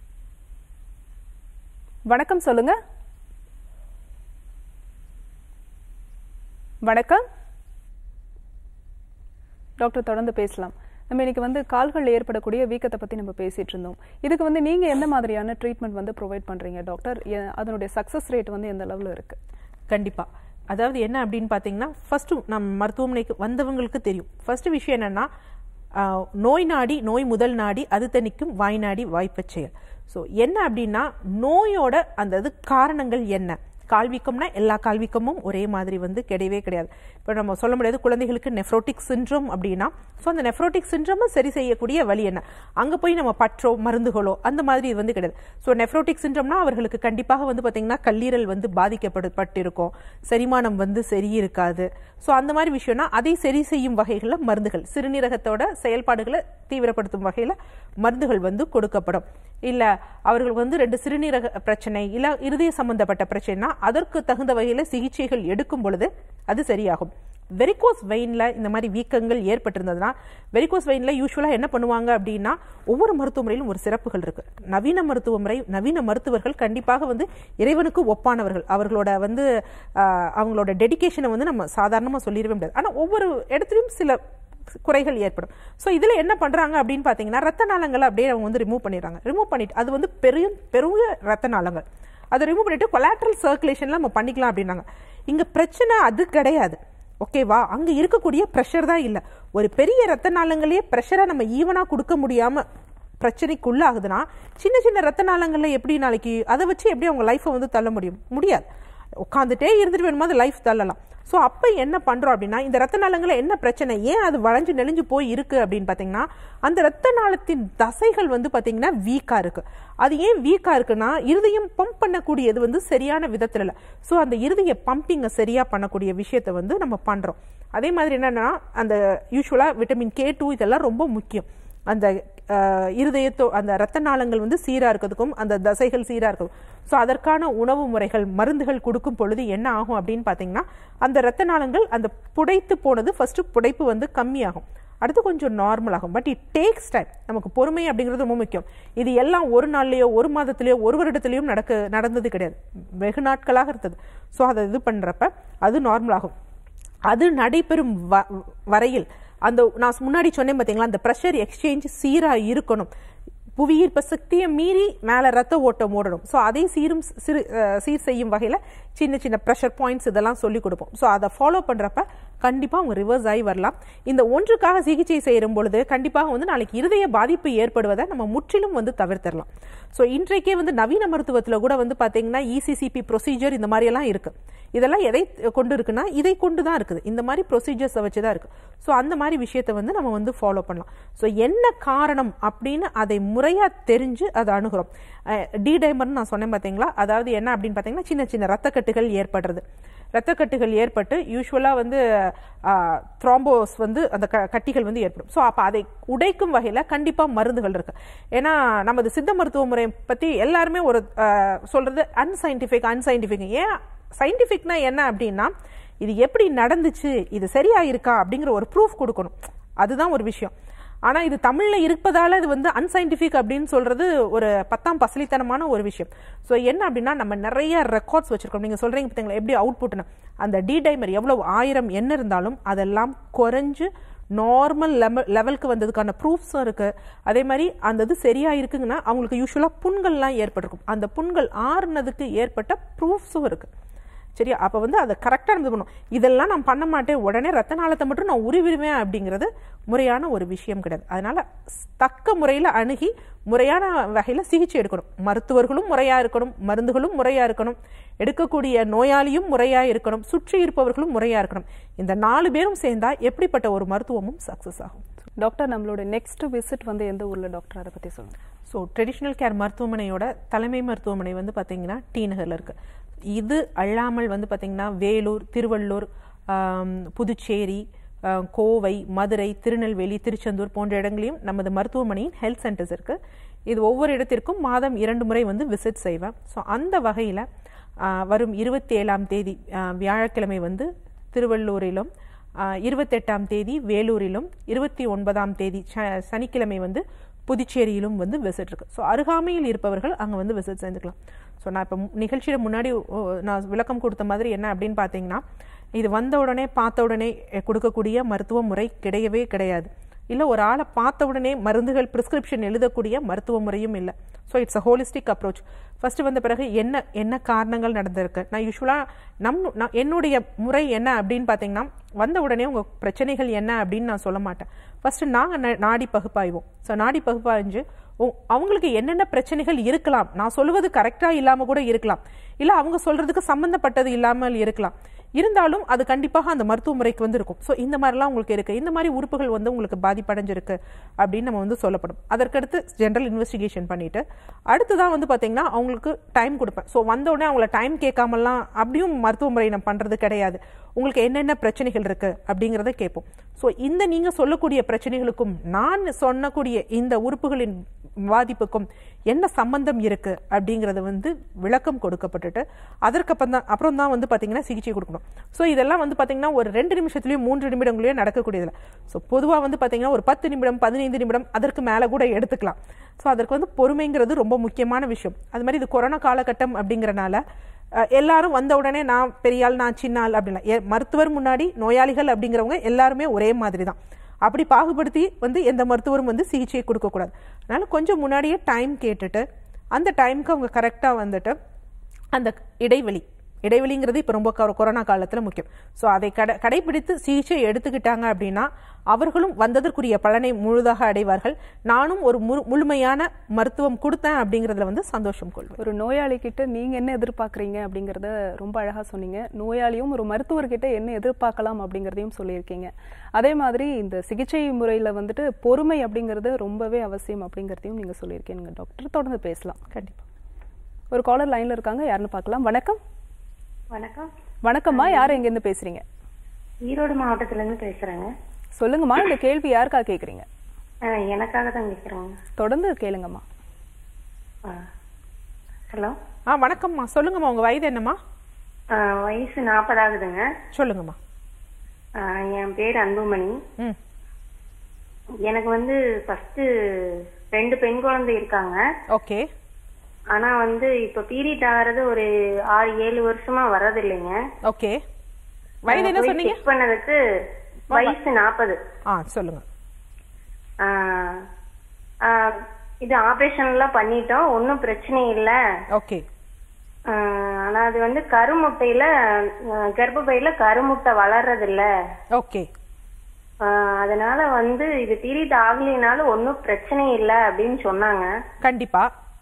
வணக்கம் சொல்லுங்க வணக்கம் டாக்டர் தொடர்ந்து பேசலாம் நம்ம இன்னைக்கு வந்து கால்கள் ஏற்படக்கூடிய வீக்கத்தை பத்தி நம்ம பேசிட்டு இருந்தோம் இதுக்கு வந்து நீங்க எந்த மாதிரியான ட்ரீட்மெண்ட் வந்து ப்ரொவைட் பண்றீங்க டாக்டர் எ- அதனுடைய சக்சஸ் ரேட் வந்து எந்த லெவலில் இருக்கு கண்டிப்பா அதாவது என்ன அப்படின்னு பார்த்தீங்கன்னா ஃபர்ஸ்ட் நம்ம மருத்துவமனைக்கு வந்தவங்களுக்கு தெரியும் ஃபர்ஸ்ட் விஷயம் என்னன்னா ஆஹ், நோய் நாடி நோய் முதல் நாடி அது தணிக்கும் வாய் நாடி வாய்ப்பச் செயல் ஸோ என்ன அப்படின்னா நோயோட அந்த இது காரணங்கள் என்ன கால்வீக்கம்னா எல்லா கால்வீக்கமும் ஒரே மாதிரி வந்து கிடையவே கிடையாது இப்போ நம்ம சொல்ல முடியாது குழந்தைகளுக்கு நெஃப்ரோட்டிக் சின்ட்ரோம் அப்படின்னா ஸோ அந்த நெஃப்ரோட்டிக் சின்ட்ரோமை சரி செய்யக்கூடிய வழி என்ன அங்கே போய் நம்ம பற்றோ மருந்துகளோ அந்த மாதிரி இது வந்து கிடையாது ஸோ நெஃப்ரோட்டிக் சின்ட்ரோம்னா அவர்களுக்கு கண்டிப்பாக வந்து பார்த்தீங்கன்னா கல்லீரல் வந்து பாதிக்கப்பட்டிருக்கும் செரிமானம் வந்து சரி இருக்காது ஸோ அந்த மாதிரி விஷயம்னா அதை சரி செய்யும் வகைகளில் மருந்துகள் சிறுநீரகத்தோட செயல்பாடுகளை தீவிரப்படுத்தும் வகையில் மருந்துகள் வந்து கொடுக்கப்படும் இல்லை அவர்களுக்கு வந்து ரெண்டு சிறுநீரக பிரச்சனை இல்லை இருதய சம்பந்தப்பட்ட பிரச்சனைனா அதற்கு தகுந்த வகையில் சிகிச்சைகள் எடுக்கும் பொழுது அது சரியாகும் வெரிகோஸ் வெயின்ல இந்த மாதிரி வீக்கங்கள் ஏற்பட்டிருந்ததுன்னா வெரிகோஸ் வெயின்ல யூஸ்வலா என்ன பண்ணுவாங்க அப்படின்னா ஒவ்வொரு மருத்துவமுறையிலும் ஒரு சிறப்புகள் இருக்கு நவீன மருத்துவ முறை நவீன மருத்துவர்கள் கண்டிப்பாக வந்து இறைவனுக்கு ஒப்பானவர்கள் அவர்களோட வந்து ஆஹ், அவங்களோட டெடிகேஷனை வந்து நம்ம சாதாரணமா சொல்லிடவே முடியாது ஆனா ஒவ்வொரு இடத்துலயும் சில குறைகள் ஏற்படும் ஸோ இதில் என்ன பண்ணுறாங்க அப்படின்னு பார்த்தீங்கன்னா ரத்த நாளங்களை அப்படியே அவங்க வந்து ரிமூவ் பண்ணிடுறாங்க ரிமூவ் பண்ணிட்டு அது வந்து பெரிய பெரிய ரத்த நாளங்கள் அதை ரிமூவ் பண்ணிட்டு கொலாட்ரல் சர்க்குலேஷன்ல நம்ம பண்ணிக்கலாம் அப்படின்னாங்க இங்கே பிரச்சனை அது கிடையாது ஓகேவா அங்கே இருக்கக்கூடிய ப்ரெஷர் தான் இல்லை ஒரு பெரிய ரத்த நாளங்களே ப்ரெஷரை நம்ம ஈவனாக கொடுக்க முடியாமல் பிரச்சனைக்குள்ள ஆகுதுன்னா சின்ன சின்ன ரத்த நாளங்கள்ல எப்படி நாளைக்கு அதை வச்சு எப்படி அவங்க லைஃப்பை வந்து தள்ள முடியும் முடியாது உட்காந்துட்டே இருந்துட்டு வேணுமா அது லைஃப் தள்ளலாம் ஸோ அப்போ என்ன பண்ணுறோம் அப்படின்னா இந்த ரத்த நாளங்களில் என்ன பிரச்சனை ஏன் அது வளைஞ்சு நெளிஞ்சு போய் இருக்கு அப்படின்னு பார்த்தீங்கன்னா அந்த ரத்த நாளத்தின் தசைகள் வந்து பார்த்தீங்கன்னா வீக்காக இருக்கு அது ஏன் வீக்காக இருக்குன்னா இருதயம் பம்ப் பண்ணக்கூடியது வந்து சரியான விதத்தில் இல்லை ஸோ அந்த இருதய பம்பிங்கை சரியாக பண்ணக்கூடிய விஷயத்தை வந்து நம்ம பண்ணுறோம் அதே மாதிரி என்னன்னா அந்த யூஸ்வலாக விட்டமின் கே டூ இதெல்லாம் ரொம்ப முக்கியம் அந்த அஹ், இருதயத்தோ அந்த ரத்த நாளங்கள் வந்து சீரா இருக்கிறதுக்கும் அந்த தசைகள் சீரா இருக்கும் ஸோ அதற்கான உணவு முறைகள் மருந்துகள் கொடுக்கும் பொழுது என்ன ஆகும் அப்படின்னு பார்த்தீங்கன்னா அந்த ரத்த நாளங்கள் அந்த புடைத்து போனது ஃபர்ஸ்ட் புடைப்பு வந்து கம்மியாகும் அடுத்து கொஞ்சம் நார்மல் ஆகும் பட் இட் டேக்ஸ் டைம் நமக்கு பொறுமை அப்படிங்கிறது ரொம்ப முக்கியம் இது எல்லாம் ஒரு நாள்லயோ ஒரு மாதத்திலேயோ ஒரு வருடத்திலேயும் நடக்க நடந்தது கிடையாது வெகு நாட்களாக இருந்தது ஸோ அதை இது பண்றப்ப அது நார்மல் ஆகும் அது நடைபெறும் வ- வரையில் அந்த நான் முன்னாடி சொன்னேன் பார்த்தீங்களா அந்த ப்ரெஷர் எக்ஸ்சேஞ்ச் சீரா இருக்கணும் புவியீர்ப்பு சக்தியை மீறி மேலே ரத்த ஓட்டம் ஓடணும் ஸோ அதை சீரும் சிறு அஹ், சீர் செய்யும் வகையில் சின்ன சின்ன ப்ரெஷர் பாயிண்ட்ஸ் இதெல்லாம் சொல்லி கொடுப்போம் ஸோ அதை ஃபாலோ பண்ணுறப்ப கண்டிப்பாக அவங்க ரிவர்ஸ் ஆகி வரலாம் இந்த ஒன்றுக்காக சிகிச்சை செய்யும் பொழுது கண்டிப்பாக வந்து நாளைக்கு இருதய பாதிப்பு ஏற்படுவதை நம்ம முற்றிலும் வந்து தவிர்த்திடலாம் ஸோ இன்றைக்கே வந்து நவீன மருத்துவத்தில் கூட வந்து பார்த்தீங்கன்னா இசிசிபி ப்ரொசீஜர் இந்த மாதிரியெல்லாம் இருக்கு இதெல்லாம் எதை கொண்டு இருக்குன்னா இதை கொண்டு தான் இருக்குது இந்த மாதிரி ப்ரொசீஜர்ஸை வச்சு தான் இருக்கு ஸோ அந்த மாதிரி விஷயத்தை வந்து நம்ம வந்து ஃபாலோ பண்ணலாம் ஸோ என்ன காரணம் அப்படின்னு அதை முறையாக தெரிஞ்சு அதை அணுகிறோம் டி டைமர்னு நான் சொன்னேன் பார்த்தீங்களா அதாவது என்ன அப்படின்னு பார்த்தீங்கன்னா சின்ன சின்ன ரத்தக்கட்டுகள் ஏற்படுறது ரத்தக்கட்டுகள் ஏற்பட்டு யூஸ்வலாக வந்து த்ராம்போஸ் வந்து அந்த க- கட்டிகள் வந்து ஏற்படும் ஸோ அப்போ அதை உடைக்கும் வகையில் கண்டிப்பாக மருந்துகள் இருக்கு ஏன்னா நமது சித்த மருத்துவ முறை பற்றி எல்லாருமே ஒரு ஆஹ், சொல்றது அன்சைன்டிஃபிக் அன்சைன்டிஃபிக் ஏன் சயின்டிஃபிக்னா என்ன அப்படின்னா இது எப்படி நடந்துச்சு இது சரியா இருக்கா அப்படிங்கிற ஒரு ப்ரூஃப் கொடுக்கணும் அதுதான் ஒரு விஷயம் ஆனா இது தமிழ்ல இருப்பதால இது வந்து அன்சைன்டிஃபிக் அப்படின்னு சொல்றது ஒரு பத்தாம் பசலித்தனமான ஒரு விஷயம் ஸோ என்ன அப்படின்னா நம்ம நிறைய ரெக்கார்ட்ஸ் வச்சிருக்கோம் நீங்க சொல்றீங்க பார்த்தீங்களா எப்படி அவுட்புட்னு அந்த டி டைமர் எவ்வளவு ஆயிரம் என்ன இருந்தாலும் அதெல்லாம் குறைஞ்சு நார்மல் லெவல் லெவலுக்கு வந்ததுக்கான ப்ரூஃப்ஸும் இருக்கு அதே மாதிரி அந்த இது சரியா இருக்குங்கன்னா அவங்களுக்கு யூஸ்வலாக புண்கள்லாம் ஏற்பட்டிருக்கும் அந்த புண்கள் ஆறுனதுக்கு ஏற்பட்ட ப்ரூஃப்ஸும் இருக்கு சரியா அப்போ வந்து அதை கரெக்டாக நம்ம பண்ணும் இதெல்லாம் நான் பண்ண மாட்டேன் உடனே ரத்த நாளத்தை மட்டும் நான் உருவிடுவேன் அப்படிங்கிறது முறையான ஒரு விஷயம் கிடையாது அதனால ஸ்- தக்க முறையில் அணுகி முறையான வகையில் சிகிச்சை எடுக்கணும் மருத்துவர்களும் முறையாக இருக்கணும் மருந்துகளும் முறையாக இருக்கணும் எடுக்கக்கூடிய நோயாளியும் முறையாக இருக்கணும் சுற்றி இருப்பவர்களும் முறையாக இருக்கணும் இந்த நாலு பேரும் சேர்ந்தா எப்படிப்பட்ட ஒரு மருத்துவமும் சக்ஸஸ் ஆகும் டாக்டர் நம்மளோட நெக்ஸ்ட் விசிட் வந்து எந்த ஊர்ல டாக்டர் அதை பத்தி சொல்லுங்க ஸோ ட்ரெடிஷ்னல் கேர் மருத்துவமனையோட தலைமை மருத்துவமனை வந்து பார்த்தீங்கன்னா டி நகரில் இருக்கு இது அல்லாமல் வந்து பார்த்தீங்கன்னா வேலூர் திருவள்ளூர் ஆம், புதுச்சேரி ஆ, கோவை மதுரை திருநெல்வேலி திருச்செந்தூர் போன்ற இடங்களையும் நமது மருத்துவமனையின் ஹெல்த் சென்டர்ஸ் இருக்கு இது ஒவ்வொரு இடத்திற்கும் மாதம் இரண்டு முறை வந்து விசிட் செய்வேன் ஸோ அந்த வகையில் வரும் இருபத்தி ஏழாம் தேதி ஆ, வியாழக்கிழமை வந்து திருவள்ளூரிலும் ஆஹ் இருபத்தெட்டாம் தேதி வேலூரிலும் இருபத்தி ஒன்பதாம் தேதி ச- சனிக்கிழமை வந்து புதுச்சேரியிலும் வந்து விசிட் இருக்கு ஸோ அருகாமையில் இருப்பவர்கள் அங்கே வந்து விசிட் செஞ்சுக்கலாம் ஸோ நான் இப்போ நிகழ்ச்சியில் முன்னாடி ஓ, நான் விளக்கம் கொடுத்த மாதிரி என்ன அப்படின்னு பார்த்தீங்கன்னா இது வந்த உடனே பார்த்த உடனே அஹ், கொடுக்கக்கூடிய மருத்துவ முறை கிடையவே கிடையாது இல்லை ஒரு ஆளை பார்த்த உடனே மருந்துகள் பிரிஸ்கிரிப்ஷன் எழுதக்கூடிய மருத்துவ முறையும் இல்லை so it's a holistic approach first வந்த பிறகு என்ன என்ன காரணங்கள் நடந்திருக்கு நான் யூஸ்வலாக நம் நான் என்னுடைய முறை என்ன அப்படின்னு பார்த்தீங்கன்னா வந்த உடனே உங்கள் பிரச்சனைகள் என்ன அப்படின்னு நான் சொல்ல மாட்டேன் ஃபர்ஸ்ட் நாங்கள் நாடி பகுப்பாய்வோம் ஸோ நாடி பகுப்பாய்ஞ்சு உ- அவங்களுக்கு என்னென்ன பிரச்சனைகள் இருக்கலாம் நான் சொல்லுவது கரெக்டாக இல்லாமல் கூட இருக்கலாம் இல்லை அவங்க சொல்றதுக்கு சம்மந்தப்பட்டது இல்லாமல் இருக்கலாம் இருந்தாலும் அது கண்டிப்பாக அந்த மருத்துவ முறைக்கு வந்து இருக்கும் ஸோ இந்த மாதிரிலாம் உங்களுக்கு இருக்கு இந்த மாதிரி உறுப்புகள் வந்து உங்களுக்கு பாதிப்படைஞ்சிருக்கு அப்படின்னு நம்ம வந்து சொல்லப்படும் அதற்கடுத்து ஜென்ரல் இன்வெஸ்டிகேஷன் பண்ணிட்டு அடுத்துதான் வந்து பார்த்தீங்கன்னா அவங்களுக்கு டைம் கொடுப்பேன் ஸோ வந்த உடனே அவங்கள டைம் கேட்காமலாம் அப்படியும் மருத்துவ முறை நம்ம பண்றது கிடையாது உங்களுக்கு என்னென்ன பிரச்சனைகள் இருக்கு அப்படிங்கிறத கேட்போம் ஸோ இந்த நீங்க சொல்லக்கூடிய பிரச்சனைகளுக்கும் நான் சொன்னக்கூடிய இந்த உறுப்புகளின் பாதிப்புக்கும் என்ன சம்பந்தம் இருக்கு அப்படிங்கறது வந்து விளக்கம் கொடுக்கப்பட்டுட்டு அதற்கப்புறம் தான் அப்புறம் தான் வந்து பாத்தீங்கன்னா சிகிச்சை கொடுக்கணும் ஸோ இதெல்லாம் வந்து பாத்தீங்கன்னா ஒரு ரெண்டு நிமிஷத்துலயும் மூன்று நிமிடங்களையும் நடக்கக்கூடியதுல ஸோ பொதுவா வந்து பாத்தீங்கன்னா ஒரு பத்து நிமிடம் பதினைந்து நிமிடம் அதற்கு மேல கூட எடுத்துக்கலாம் ஸோ அதற்கு வந்து பொறுமைங்கிறது ரொம்ப முக்கியமான விஷயம் அது மாதிரி இது கொரோனா காலகட்டம் அப்படிங்கறனால அஹ், எல்லாரும் வந்த உடனே நான் பெரிய ஆள் நான் சின்ன ஆள் அப்படின்னா எ- மருத்துவர் முன்னாடி நோயாளிகள் அப்படிங்கிறவங்க எல்லாருமே ஒரே மாதிரி தான் அப்படி பாகுபடுத்தி வந்து எந்த மருத்துவரும் வந்து சிகிச்சையை கொடுக்கக்கூடாது அதனால கொஞ்சம் முன்னாடியே டைம் கேட்டுட்டு அந்த டைமுக்கு அவங்க கரெக்டாக வந்துட்டு அந்த இடைவெளி இடைவெளிங்கிறது இப்போ ரொம்ப கொ- கொரோனா காலத்தில் முக்கியம் ஸோ அதை கடை கடைபிடித்து சிகிச்சை எடுத்துக்கிட்டாங்க அப்படின்னா அவர்களும் வந்ததற்குரிய பலனை முழுதாக அடைவார்கள் நானும் ஒரு முழு முழுமையான மருத்துவம் கொடுத்தேன் அப்படிங்கிறதுல வந்து சந்தோஷம் கொள்வேன் ஒரு நோயாளி கிட்ட நீங்க என்ன எதிர்பார்க்கறீங்க அப்படிங்கறத ரொம்ப அழகா சொன்னீங்க நோயாளியும் ஒரு மருத்துவர்கிட்ட என்ன எதிர்பார்க்கலாம் அப்படிங்கறதையும் சொல்லியிருக்கீங்க அதே மாதிரி இந்த சிகிச்சை முறையில வந்துட்டு பொறுமை அப்படிங்கிறது ரொம்பவே அவசியம் அப்படிங்கறதையும் நீங்க சொல்லியிருக்கீங்க டாக்டர் தொடர்ந்து பேசலாம் கண்டிப்பா ஒரு காலர் லைன்ல இருக்காங்க யாருன்னு பார்க்கலாம் வணக்கம் வணக்கம் வணக்கம்மா யார் எங்க இருந்து பேசுறீங்க ஈரோடு மாவட்டத்துல இருந்து பேசுறேங்க சொல்லுங்கம்மா இந்த கேள்வி யாருக்கா கேக்குறீங்க ஆ, எனக்காக தான் கேட்குறேங்க தொடர்ந்து கேளுங்கம்மா ஹலோ ஆ வணக்கம்மா சொல்லுங்கம்மா உங்க வயது என்னம்மா வயசு நாற்பதாகுதுங்க சொல்லுங்கம்மா ஆ, என் பேர் அன்புமணி ம் எனக்கு வந்து ஃபர்ஸ்ட் ரெண்டு பெண் குழந்தை இருக்காங்க ஓகே ஆனா வந்து இப்ப பீரியட் ஆகிறது ஒரு ஆறு ஏழு வருஷமா வர்றதில்லைங்க ஓகே வயது என்ன போய் சொன்னீங்க செக் பண்ணதுக்கு வயசு நாற்பது ஆ சொல்லுங்க இது ஆபரேஷன் எல்லாம் பண்ணிட்டோம் ஒன்றும் பிரச்சனை இல்லை ஓகே ஆனா அது வந்து கருமுட்டையில ஆஹ் கர்ப்பப்பையில கருமுட்டை வளர்றதில்ல ஓகே ஆஹ் அதனால வந்து இது பீரியட் ஆகலைனாலும் ஒன்றும் பிரச்சனை இல்லை அப்படின்னு சொன்னாங்க கண்டிப்பா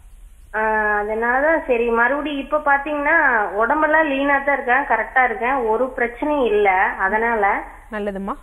ஆஹ் அதனால சரி மறுபடியும் இப்ப பாத்தீங்கன்னா உடம்பெல்லாம் லீனா தான் இருக்கேன் கரெக்டா இருக்கேன் ஒரு பிரச்சனையும் இல்ல அதனால நல்லதும்மா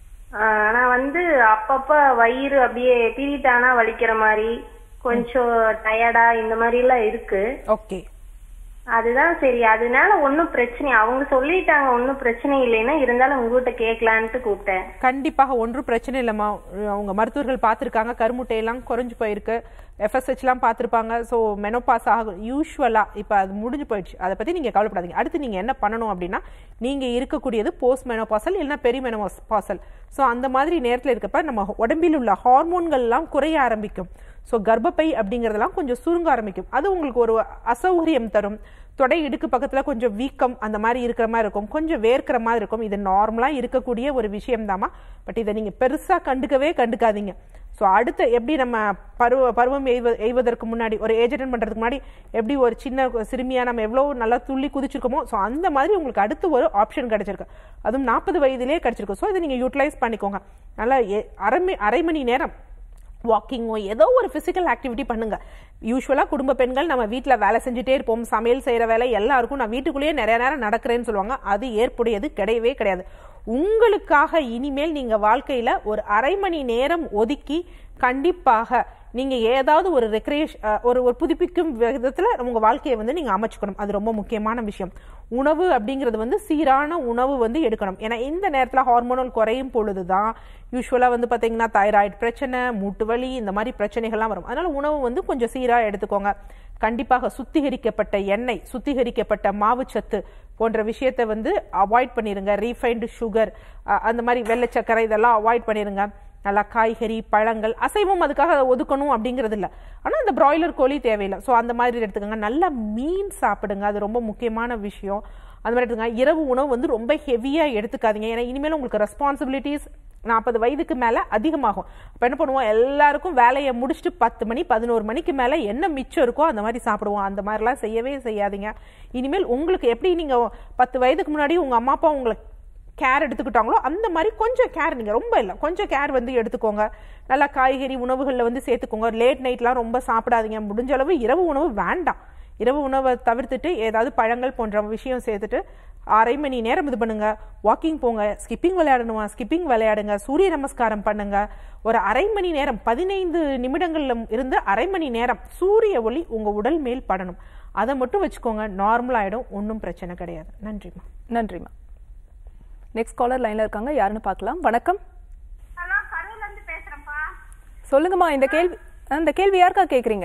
ஆஹ் ஆனா வந்து அப்பப்ப வயிறு அப்படியே பீரியட் ஆனா வலிக்கிற மாதிரி கொஞ்சம் டயர்டா இந்த மாதிரி எல்லாம் இருக்கு ஓகே அதுதான் சரி அதனால ஒன்னும் பிரச்சனை அவங்க சொல்லிட்டாங்க ஒன்னும் பிரச்சனை இல்லைன்னா இருந்தாலும் உங்ககிட்ட கேட்கலான்ட்டு கூப்பிட்டேன் கண்டிப்பாக ஒன்றும் பிரச்சனை இல்லைம்மா அவங்க மருத்துவர்கள் பார்த்துருக்காங்க கருமுட்டையெல்லாம் குறைஞ்சு போயிருக்கு எஃப்எஸ்ஹெச்லாம் பார்த்துருப்பாங்க ஸோ மெனோபாஸ் ஆகும் யூஸ்வலாக இப்போ அது முடிஞ்சு போயிடுச்சு அதை பற்றி நீங்கள் கவலைப்படாதீங்க அடுத்து நீங்கள் என்ன பண்ணணும் அப்படின்னா நீங்கள் இருக்கக்கூடியது போஸ்ட் மெனோபாசல் இல்லைன்னா பெரி மெனோபாசல் ஸோ அந்த மாதிரி நேரத்தில் இருக்கப்ப நம்ம உடம்பில் உள்ள ஹார்மோன்கள்லாம் குறைய ஆரம்பிக்கும் ஸோ கர்ப்பப்பை அப்படிங்கிறதெல்லாம் கொஞ்சம் சுருங்க ஆரம்பிக்கும் அது உங்களுக்கு ஒரு அசௌகரியம் தரும் தொடை இடுக்கு பக்கத்தில் கொஞ்சம் வீக்கம் அந்த மாதிரி இருக்கிற மாதிரி இருக்கும் கொஞ்சம் வேர்க்கிற மாதிரி இருக்கும் இது நார்மலாக இருக்கக்கூடிய ஒரு விஷயம் பட் இதை நீங்கள் பெருசாக கண்டுக்கவே கண்டுக்காதீங்க ஸோ அடுத்து எப்படி நம்ம பருவ பருவம் எய்வ எய்வதற்கு முன்னாடி ஒரு ஏஜ் அட்டன் பண்ணுறதுக்கு முன்னாடி எப்படி ஒரு சின்ன சிறுமியாக நம்ம எவ்வளோ நல்லா துள்ளி குதிச்சிருக்கோமோ ஸோ அந்த மாதிரி உங்களுக்கு அடுத்து ஒரு ஆப்ஷன் கிடைச்சிருக்கு அதுவும் நாற்பது வயதிலே கிடைச்சிருக்கு ஸோ இதை நீங்கள் யூட்டிலைஸ் பண்ணிக்கோங்க நல்லா எ- அரை மணி அரை மணி நேரம் வாக்கிங்கோ ஏதோ ஒரு ஃபிசிக்கல் ஆக்டிவிட்டி பண்ணுங்க யூஸ்வலாக குடும்ப பெண்கள் நம்ம வீட்டில் வேலை செஞ்சுட்டே இருப்போம் சமையல் செய்கிற வேலை எல்லாருக்கும் நான் வீட்டுக்குள்ளேயே நிறைய நேரம் நடக்கிறேன்னு சொல்லுவாங்க அது ஏற்புடையது கிடையவே கிடையாது உங்களுக்காக இனிமேல் நீங்கள் வாழ்க்கையில் ஒரு அரை மணி நேரம் ஒதுக்கி கண்டிப்பாக நீங்க ஏதாவது ஒரு ரெக்ரியேஷ் ஒரு ஒரு புதுப்பிக்கும் விதத்துல உங்க வாழ்க்கையை வந்து நீங்க அமைச்சுக்கணும் அது ரொம்ப முக்கியமான விஷயம் உணவு அப்படிங்கிறது வந்து சீரான உணவு வந்து எடுக்கணும் ஏன்னா இந்த நேரத்துல ஹார்மோனல் குறையும் பொழுதுதான் யூஸ்வலா வந்து பாத்தீங்கன்னா தைராய்டு பிரச்சனை மூட்டு வலி இந்த மாதிரி பிரச்சனைகள்லாம் வரும் அதனால உணவு வந்து கொஞ்சம் சீரா எடுத்துக்கோங்க கண்டிப்பாக சுத்திகரிக்கப்பட்ட எண்ணெய் சுத்திகரிக்கப்பட்ட மாவுச்சத்து போன்ற விஷயத்தை வந்து அவாய்ட் பண்ணிருங்க ரீஃபைண்டு சுகர் அந்த மாதிரி வெள்ளை சர்க்கரை இதெல்லாம் அவாய்ட் பண்ணிருங்க நல்லா காய்கறி பழங்கள் அசைவம் அதுக்காக அதை ஒதுக்கணும் அப்படிங்கிறது இல்லை ஆனால் இந்த பிராய்லர் கோழி தேவையில்லை ஸோ அந்த மாதிரி எடுத்துக்கோங்க நல்லா மீன் சாப்பிடுங்க அது ரொம்ப முக்கியமான விஷயம் அந்த மாதிரி எடுத்துக்கோங்க இரவு உணவு வந்து ரொம்ப ஹெவியாக எடுத்துக்காதீங்க ஏன்னா இனிமேல் உங்களுக்கு ரெஸ்பான்சிபிலிட்டிஸ் நாற்பது வயதுக்கு மேலே அதிகமாகும் அப்போ என்ன பண்ணுவோம் எல்லாருக்கும் வேலையை முடிச்சுட்டு பத்து மணி பதினோரு மணிக்கு மேலே என்ன மிச்சம் இருக்கோ அந்த மாதிரி சாப்பிடுவோம் அந்த மாதிரிலாம் செய்யவே செய்யாதீங்க இனிமேல் உங்களுக்கு எப்படி நீங்கள் பத்து வயதுக்கு முன்னாடி உங்கள் அம்மா அப்பா உங்களை கேர் எடுத்துக்கிட்டாங்களோ அந்த மாதிரி கொஞ்சம் கேர் நீங்கள் ரொம்ப இல்லை கொஞ்சம் கேர் வந்து எடுத்துக்கோங்க நல்லா காய்கறி உணவுகளில் வந்து சேர்த்துக்கோங்க லேட் நைட்லாம் ரொம்ப சாப்பிடாதீங்க முடிஞ்ச அளவு இரவு உணவு வேண்டாம் இரவு உணவை தவிர்த்துட்டு ஏதாவது பழங்கள் போன்ற விஷயம் சேர்த்துட்டு அரை மணி நேரம் இது பண்ணுங்க வாக்கிங் போங்க ஸ்கிப்பிங் விளையாடணுமா ஸ்கிப்பிங் விளையாடுங்க சூரிய நமஸ்காரம் பண்ணுங்க ஒரு அரை மணி நேரம் பதினைந்து நிமிடங்கள்ல இருந்து அரை மணி நேரம் சூரிய ஒளி உங்க உடல் மேல் படணும் அதை மட்டும் வச்சுக்கோங்க நார்மல் ஆயிடும் ஒன்றும் பிரச்சனை கிடையாது நன்றிம்மா நன்றிம்மா நெக்ஸ்ட் காலர் லைன்ல இருக்காங்க யாருன்னு பார்க்கலாம் வணக்கம் ஹலோ கரூர்ல இருந்து பேசுறேன்ப்பா சொல்லுங்கம்மா இந்த கேள்வி இந்த கேள்வி யாருக்கா கேக்குறீங்க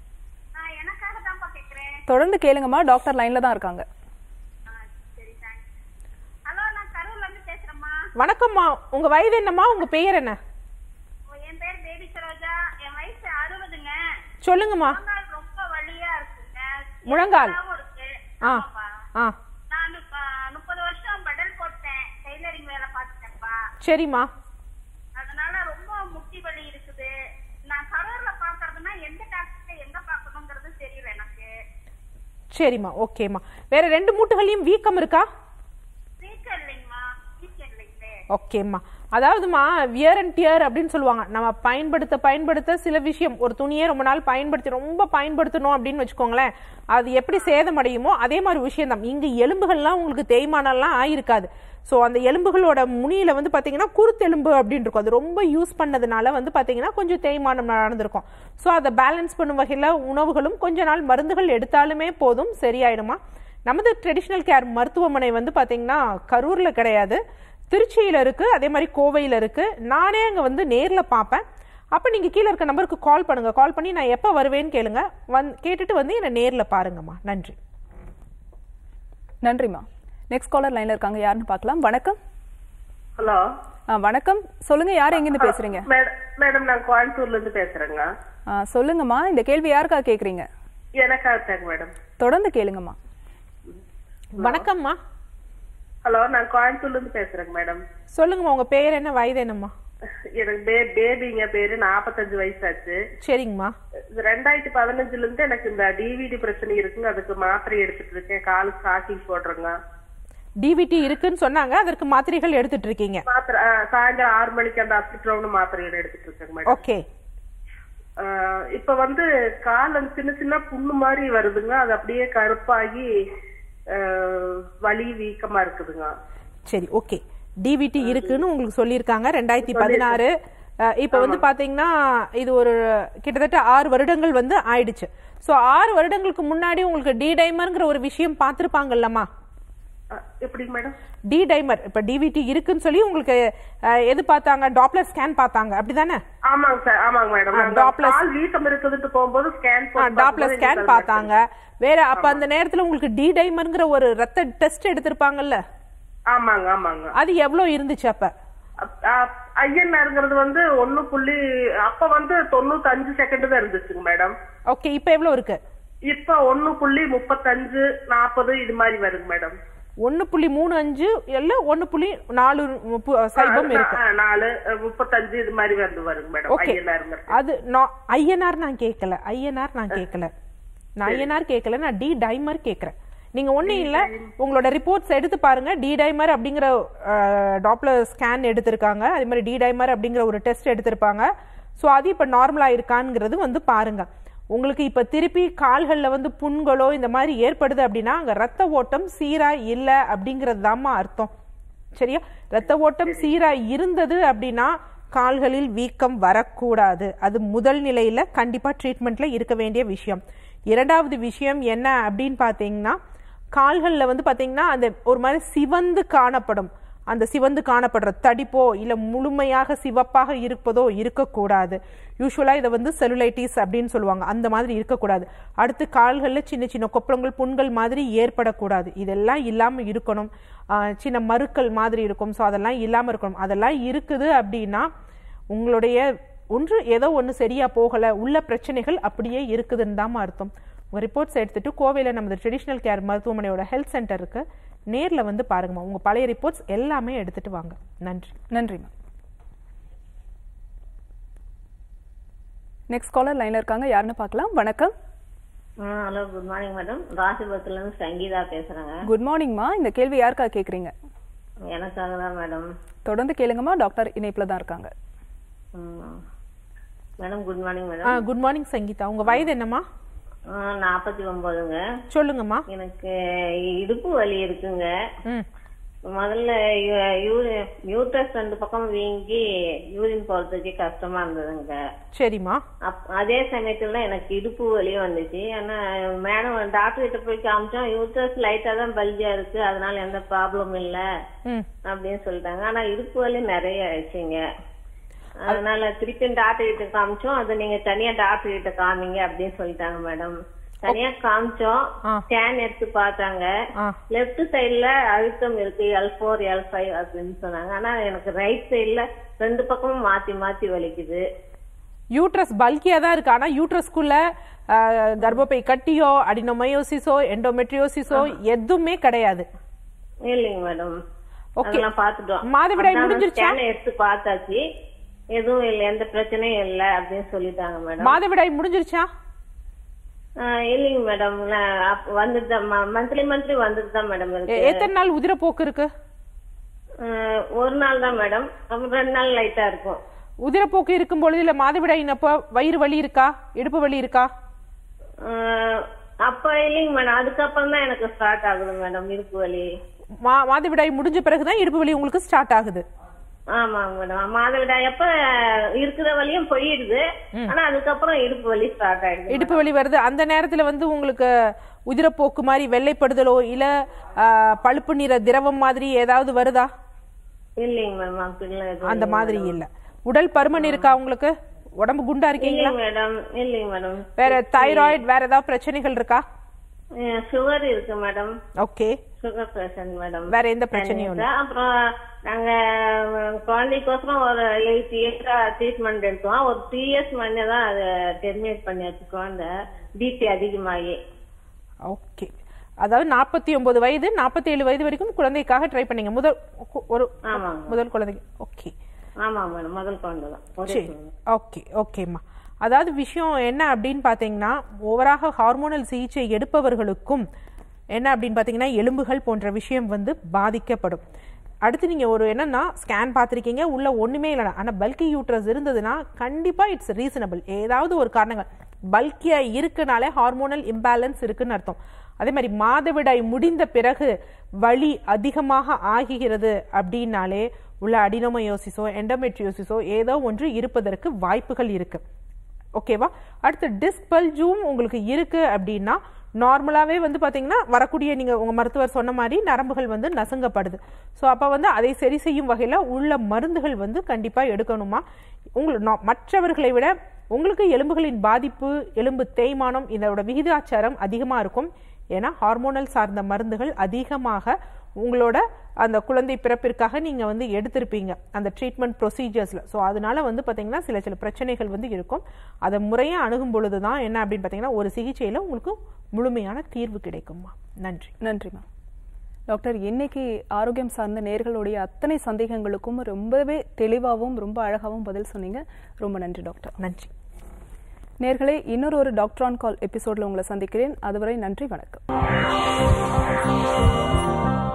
நான் எனக்காக தான்ப்பா கேக்குறேன் தொடர்ந்து கேளுங்கம்மா டாக்டர் லைன்ல தான் இருக்காங்க ஆ, சரி தேங்க்ஸ் ஹலோ நான் கரூர்ல இருந்து பேசுறேம்மா வணக்கம்மா உங்க வயது என்னம்மா உங்க பெயர் என்ன ஓ, என் பேர் பேபி சரோஜா என் வயசு அறுபதுங்க சொல்லுங்கம்மா முழங்கால் ரொம்ப வலியா இருக்குங்க முழங்கால்? எரிச்சலாவும் இருக்கு ஆ ஆமாப்பா. ஆ நான் இப்ப முப்பது வருஷம் பெடல் போட்டேன் டெய்லரிங் வேலை பார்த்துட்டேன்ப்பா சரிம்மா அதனால ரொம்ப முட்டி வலி இருக்குது நான் கரூர்ல பாக்குறதுன்னா எந்த டாக்டர் எங்க பாக்கணுங்கிறது தெரியல எனக்கு சரிம்மா ஓகேம்மா வேற ரெண்டு மூட்டுகளையும் வீக்கம் இருக்கா வீக்கம் இல்லைங்கம்மா வீக்கம் இல்லைங்களே ஓகேம்மா அதாவதுமா வியர் அண்ட் டியர் அப்படின்னு சொல்லுவாங்க நம்ம பயன்படுத்த பயன்படுத்த சில விஷயம் ஒரு துணியை ரொம்ப நாள் பயன்படுத்தி ரொம்ப பயன்படுத்தணும் அப்படின்னு வச்சுக்கோங்களேன் அது எப்படி சேதமடையுமோ அதே மாதிரி விஷயம் தான் இங்க எலும்புகள்லாம் உங்களுக்கு தேய்மானம்லாம் ஆயிருக்காது ஸோ அந்த எலும்புகளோட முனியில வந்து பாத்தீங்கன்னா குருத்தெலும்பு அப்படின்னு இருக்கும் அது ரொம்ப யூஸ் பண்ணதுனால வந்து பாத்தீங்கன்னா கொஞ்சம் தேய்மானம் நடந்திருக்கும் ஸோ அதை பேலன்ஸ் பண்ணும் வகையில் உணவுகளும் கொஞ்ச நாள் மருந்துகள் எடுத்தாலுமே போதும் சரியாயிடுமா நமது ட்ரெடிஷ்னல் கேர் மருத்துவமனை வந்து பாத்தீங்கன்னா கரூர்ல கிடையாது திருச்சியில இருக்கு அதே மாதிரி கோவையில இருக்கு நானே அங்க வந்து நேர்ல பார்ப்பேன் அப்போ நீங்கள் கீழே இருக்க நம்பருக்கு கால் பண்ணுங்க கால் பண்ணி நான் எப்போ வருவேன்னு கேளுங்க வந் கேட்டுட்டு வந்து என்னை நேரில் பாருங்கம்மா நன்றி நன்றிம்மா நெக்ஸ்ட் காலர் லைன்ல இருக்காங்க யாருன்னு பார்க்கலாம் வணக்கம் ஹலோ ஆ, வணக்கம் சொல்லுங்க யார் எங்கிருந்து பேசுறீங்க மேடம் மேடம் நான் கோயம்புத்தூர்ல இருந்து பேசுறேங்க ஆ, சொல்லுங்கம்மா இந்த கேள்வி யாருக்கா கேக்குறீங்க எனக்காகத்தாங்க மேடம் தொடர்ந்து கேளுங்கம்மா வணக்கம்மா ஹலோ நான் கோயம்புத்தூர்ல இருந்து பேசுறேங்க மேடம் சொல்லுங்கம்மா உங்கள் பேர் என்ன வயது என்னம்மா எனக்கு பே பேபிங்க பேரு நாற்பத்தஞ்சு வயசாச்சு சரிங்கம்மா இது ரெண்டாயிரத்தி பதினஞ்சுல இருந்து எனக்கு இந்த டிவிடி பிரச்சனை இருக்குங்க அதுக்கு மாத்திரை எடுத்துட்டு இருக்கேன் காலு ஸ்டாக்கிங் போடுறேங்க டிவிடி இருக்குன்னு சொன்னாங்க அதற்கு மாத்திரைகள் எடுத்துட்டு இருக்கீங்க மாத்திரை ஆ, சாயந்தரம் ஆறு மணிக்கு அந்த அசிட்ரோன்னு மாத்திரை எடுத்துட்டு இருக்கேங்க மேடம் ஓகே ஆ, இப்ப வந்து கால் அந்த சின்ன சின்ன புண்ணு மாதிரி வருதுங்க அது அப்படியே கருப்பாகி ஆ, வலி வீக்கமா இருக்குதுங்க சரி ஓகே டிவிடி இருக்குன்னு உங்களுக்கு சொல்லியிருக்காங்க ரெண்டாயிரத்தி பதினாறு இப்போ வந்து பாத்தீங்கன்னா இது ஒரு கிட்டத்தட்ட ஆறு வருடங்கள் வந்து ஆயிடுச்சு ஸோ ஆறு வருடங்களுக்கு முன்னாடி உங்களுக்கு டி டைமர்ங்கிற ஒரு விஷயம் பார்த்துருப்பாங்கல்லம்மா ஆ, எப்படிங்க மேடம் டி டைமர் இப்போ டிவிடி இருக்குன்னு சொல்லி உங்களுக்கு அஹ், எது பார்த்தாங்க டாப்லர் ஸ்கேன் பார்த்தாங்க அப்படிதானே ஆமாங்க சார் ஆமாங்க மேடம் ஆ, நாங்க Doppler- கால் வீக்கம் இருக்குதுன்னு போகும்போது ஸ்கேன் டாப்லர் ஸ்கேன் பார்த்தாங்க வேற அப்ப அந்த நேரத்துல உங்களுக்கு டி டைமர்ங்கிற ஒரு ரத்த டெஸ்ட் எடுத்திருப்பாங்கல்ல ஆமாங்க ஆமாங்க அது எவ்வளவு இருந்துச்சு அப்ப ஐஎன்ஆருங்கிறது வந்து ஒண்ணு புள்ளி அப்ப வந்து தொண்ணூத்தஞ்சு செகண்ட் தான் இருந்துச்சுங்க மேடம் ஓகே இப்ப எவ்வளவு இருக்கு இப்ப ஒண்ணு புள்ளி முப்பத்தஞ்சு நாற்பது இது மாதிரி வருங்க மேடம் ஒன்னு புள்ளி மூணு அஞ்சு இல்ல ஒன்னு புள்ளி நாலு முப்பு- சைபம் இருக்கு ஆ, நாலு அஹ், முப்பத்தஞ்சு இது மாதிரி வந்து வருங்க மேடம் ஓகே ஐஎன்ஆருங்கிறது அது ஐஎன்ஆர் நான் கேட்கல ஐஎன்ஆர் நான் கேட்கல நான் ஐஎன்ஆர் கேட்கல நான் டி டைமர் கேட்கறேன் நீங்க ஒண்ணும் இல்ல உங்களோட ரிப்போர்ட்ஸ் எடுத்து பாருங்க டி டைமர் அப்படிங்கிற டாப்லர் ஸ்கேன் எடுத்திருக்காங்க அதே மாதிரி டி டைமர் அப்படிங்கிற ஒரு டெஸ்ட் எடுத்திருப்பாங்க ஸோ அது இப்ப நார்மலா இருக்காங்கிறது வந்து பாருங்க உங்களுக்கு இப்ப திருப்பி கால்கள்ல வந்து புண்களோ இந்த மாதிரி ஏற்படுது அப்படின்னா அங்க ரத்த ஓட்டம் சீரா இல்ல அப்படிங்கிறது தாம்மா அர்த்தம் சரியா ரத்த ஓட்டம் சீரா இருந்தது அப்படின்னா கால்களில் வீக்கம் வரக்கூடாது அது முதல் நிலையில கண்டிப்பா ட்ரீட்மெண்ட்ல இருக்க வேண்டிய விஷயம் இரண்டாவது விஷயம் என்ன அப்படின்னு பாத்தீங்கன்னா கால்கள்ல வந்து பாத்தீங்கன்னா அந்த ஒரு மாதிரி சிவந்து காணப்படும் அந்த சிவந்து காணப்படுற தடிப்போ இல்ல முழுமையாக சிவப்பாக இருப்பதோ இருக்கக்கூடாது யூஸ்வலா இதை வந்து செலுலைட்டிஸ் அப்படின்னு சொல்லுவாங்க அந்த மாதிரி இருக்கக்கூடாது அடுத்து கால்கள்ல சின்ன சின்ன கொப்பளங்கள் புண்கள் மாதிரி ஏற்படக்கூடாது இதெல்லாம் இல்லாம இருக்கணும் ஆஹ் சின்ன மருக்கள் மாதிரி இருக்கும் ஸோ அதெல்லாம் இல்லாம இருக்கணும் அதெல்லாம் இருக்குது அப்படின்னா உங்களுடைய ஒன்று ஏதோ ஒன்று சரியா போகல உள்ள பிரச்சனைகள் அப்படியே இருக்குதுன்னு தான் அர்த்தம் உங்க ரிப்போர்ட்ஸ் எடுத்துட்டு கோவையில் நமது ட்ரெடிஷ்னல் கேர் மருத்துவமனையோட ஹெல்த் சென்டர் இருக்கு நேர்ல வந்து பாருங்கம்மா உங்க பழைய ரிப்போர்ட்ஸ் எல்லாமே எடுத்துட்டு வாங்க நன்றி நன்றிம்மா நெக்ஸ்ட் காலர் லைன்ல இருக்காங்க யாருன்னு பார்க்கலாம் வணக்கம் ஹலோ குட் மார்னிங் மேடம் ராசிபுரத்துல இருந்து சங்கீதா பேசுறேங்க குட் மார்னிங்மா இந்த கேள்வி யாருக்கா கேக்குறீங்க எனக்காக தான் மேடம் தொடர்ந்து கேளுங்கம்மா டாக்டர் இணைப்புல தான் இருக்காங்க madam good morning madam good morning Sangeetha உங்க வயது என்னம்மா நாற்பத்தி ஒன்பதுங்க சொல்லுங்கம்மா எனக்கு இடுப்பு வலி இருக்குங்க ம் முதல்ல யூட்ரஸ் ரெண்டு பக்கம் வீங்கி யூரின் போறதுக்கு கஷ்டமா இருந்ததுங்க சரிம்மா அப்- அதே சமயத்துல எனக்கு இடுப்பு வலியும் வந்துச்சு ஆனா மேடம் டாக்டர் கிட்ட போய் காமிச்சோம் யூட்ரஸ் லைட்டா தான் பல்ஜியா இருக்கு அதனால எந்த ப்ராப்ளம் இல்ல ம் அப்படின்னு சொல்லிட்டாங்க ஆனா இடுப்பு வலி நிறைய ஆயிடுச்சுங்க அதனால திருப்பி டாக்டர் கிட்ட காமிச்சோம் அது நீங்க தனியா டாக்டர் கிட்ட காமிங்க அப்படின்னு சொல்லிட்டாங்க மேடம் தனியா காமிச்சோம் ஆ. ஸ்கேன் எடுத்து பார்த்தாங்க ஆ லெஃப்ட் சைடுல அழுத்தம் இருக்கு எல் ஃபோர் எல் ஃபைவ் அப்படின்னு சொன்னாங்க ஆனா எனக்கு ரைட் சைடுல ரெண்டு பக்கமும் மாத்தி மாத்தி வலிக்குது யூட்ரஸ் பல்கியா தான் இருக்கு ஆனா யூட்ரஸ்க்குள்ள அஹ், கர்ப்பப்பை கட்டியோ அடினோமயோசிஸோ எண்டோமெட்ரியோசிஸோ எதுவுமே கிடையாது இல்லைங்க மேடம் Okay. அதெல்லாம் பாத்துட்டோம் மாதவிடாய் அதான் முடிஞ்சிருச்சா? scan எடுத்து பார்த்தாச்சு எதுவும் இல்ல எந்த பிரச்சனையும் இல்ல அப்படின்னு சொல்லிட்டாங்க மேடம் மாதவிடாய் முடிஞ்சிருச்சா ஆஹ் இல்லைங்க மேடம் வந்துட்டு தான் மந்த்லி மந்த்லி வந்துட்டு தான் மேடம் எ- இருக்கு எத்தனை நாள் உதிரப்போக்கு இருக்கு ஆஹ் ஒரு நாள் தான் மேடம் அப்புறம் ரெண்டு நாள் லைட்டா இருக்கும் உதிரப்போக்கு இருக்கும் பொழுது இல்ல மாதவிடாயினப்ப வயிறு வலி இருக்கா இடுப்பு வலி இருக்கா ஆஹ் அப்ப இல்லைங்க மேடம் அதுக்கப்புறம் தான் எனக்கு ஸ்டார்ட் ஆகுது மேடம் இடுப்பு வலி மா மாதவிடாய் முடிஞ்ச பிறகுதான் இடுப்பு வலி உங்களுக்கு ஸ்டார்ட் ஆகுது ஆமாங்க மேடம் மாதவிடாய் அப்ப இருக்கிற வலியும் போயிடுது ஆனா அதுக்கப்புறம் இடுப்பு வலி ஸ்டார்ட் ஆயிடுது இடுப்பு வலி வருது அந்த நேரத்துல வந்து உங்களுக்கு உதிரப்போக்கு மாதிரி வெள்ளைப்படுதலோ இல்ல ஆஹ், பழுப்பு நிற திரவம் மாதிரி ஏதாவது வருதா இல்லைங்க மேடம் அப்படிலாம் எதுவும் அந்த மாதிரி இல்ல உடல் பருமன் இருக்கா உங்களுக்கு உடம்பு குண்டா இருக்கீங்களா இல்லைங்க மேடம் இல்லைங்க மேடம் வேற தைராய்டு வேற ஏதாவது பிரச்சனைகள் இருக்கா சுகர் இருக்கு madam okay sugar patient madam வேற எந்த பிரச்சனையும் இல்ல அப்புறம் நாங்க அஹ், குழந்தைக்கோசரம் ஒரு எயிட் இயர்ஸ் ட்ரீட்மெண்ட் எடுத்தோம் ஒரு த்ரீ இயர்ஸ் முன்னே தான் அதை டெர்மினேட் பண்ணி வச்சுக்கோம் அந்த பிபி அதிகமாகி ஓகே அதாவது நாற்பத்தி ஒன்பது வயது நாற்பத்தி ஏழு வயது வரைக்கும் குழந்தைக்காக ட்ரை பண்ணீங்க முதல் கு- ஒரு ஆமாங்க முதல் குழந்தைக்கு ஓகே ஆமாங்க மேடம் முதல் குழந்தை தான் ஒரே சரி குழந்தை. ஓகே ஓகேம்மா அதாவது விஷயம் என்ன அப்படின்னு பார்த்தீங்கன்னா ஓவராக ஹார்மோனல் சிகிச்சை எடுப்பவர்களுக்கும் என்ன அப்படின்னு பார்த்தீங்கன்னா எலும்புகள் போன்ற விஷயம் வந்து பாதிக்கப்படும் அடுத்து நீங்கள் ஒரு என்னன்னா ஸ்கேன் பார்த்துருக்கீங்க உள்ள ஒன்றுமே இல்லைனா ஆனால் பல்கி யூட்ரஸ் இருந்ததுன்னா கண்டிப்பாக இட்ஸ் ரீசனபிள் ஏதாவது ஒரு காரணங்கள் பல்கியாக இருக்குனாலே ஹார்மோனல் இம்பேலன்ஸ் இருக்குன்னு அர்த்தம் அதே மாதிரி மாதவிடாய் முடிந்த பிறகு வலி அதிகமாக ஆகிறது அப்படின்னாலே உள்ள அடினோமயோசிஸோ எண்டோமெட்ரியோசிஸோ ஏதோ ஒன்று இருப்பதற்கு வாய்ப்புகள் இருக்கு ஓகேவா அடுத்து டிஸ்பல்ஜும் உங்களுக்கு இருக்கு அப்படின்னா நார்மலாவே வந்து பாத்தீங்கன்னா வரக்கூடிய நீங்க உங்க மருத்துவர் சொன்ன மாதிரி நரம்புகள் வந்து நசுங்கப்படுது ஸோ அப்ப வந்து அதை சரி செய்யும் வகையில உள்ள மருந்துகள் வந்து கண்டிப்பா எடுக்கணுமா உங்களுக்கு நா- மற்றவர்களை விட உங்களுக்கு எலும்புகளின் பாதிப்பு எலும்பு தேய்மானம் இதோட விகிதாச்சாரம் அதிகமா இருக்கும் ஏன்னா ஹார்மோனல் சார்ந்த மருந்துகள் அதிகமாக உங்களோட அந்த குழந்தை பிறப்பிற்காக நீங்க வந்து எடுத்திருப்பீங்க அந்த ட்ரீட்மெண்ட் ப்ரொசீஜர்ஸ்ல ஸோ அதனால வந்து பாத்தீங்கன்னா சில சில பிரச்சனைகள் வந்து இருக்கும் அதை முறையா அணுகும் பொழுது தான் என்ன அப்படின்னு பாத்தீங்கன்னா ஒரு சிகிச்சையில உங்களுக்கு முழுமையான தீர்வு கிடைக்குமா நன்றி நன்றிம்மா டாக்டர் இன்னைக்கு ஆரோக்கியம் சார்ந்த நேர்களுடைய அத்தனை சந்தேகங்களுக்கும் ரொம்பவே தெளிவாகவும் ரொம்ப அழகாகவும் பதில் சொன்னீங்க ரொம்ப நன்றி டாக்டர் நன்றி நேர்களே இன்னொரு ஒரு டாக்டர் ஆன் கால் எபிசோட்ல உங்களை சந்திக்கிறேன் அதுவரை நன்றி வணக்கம்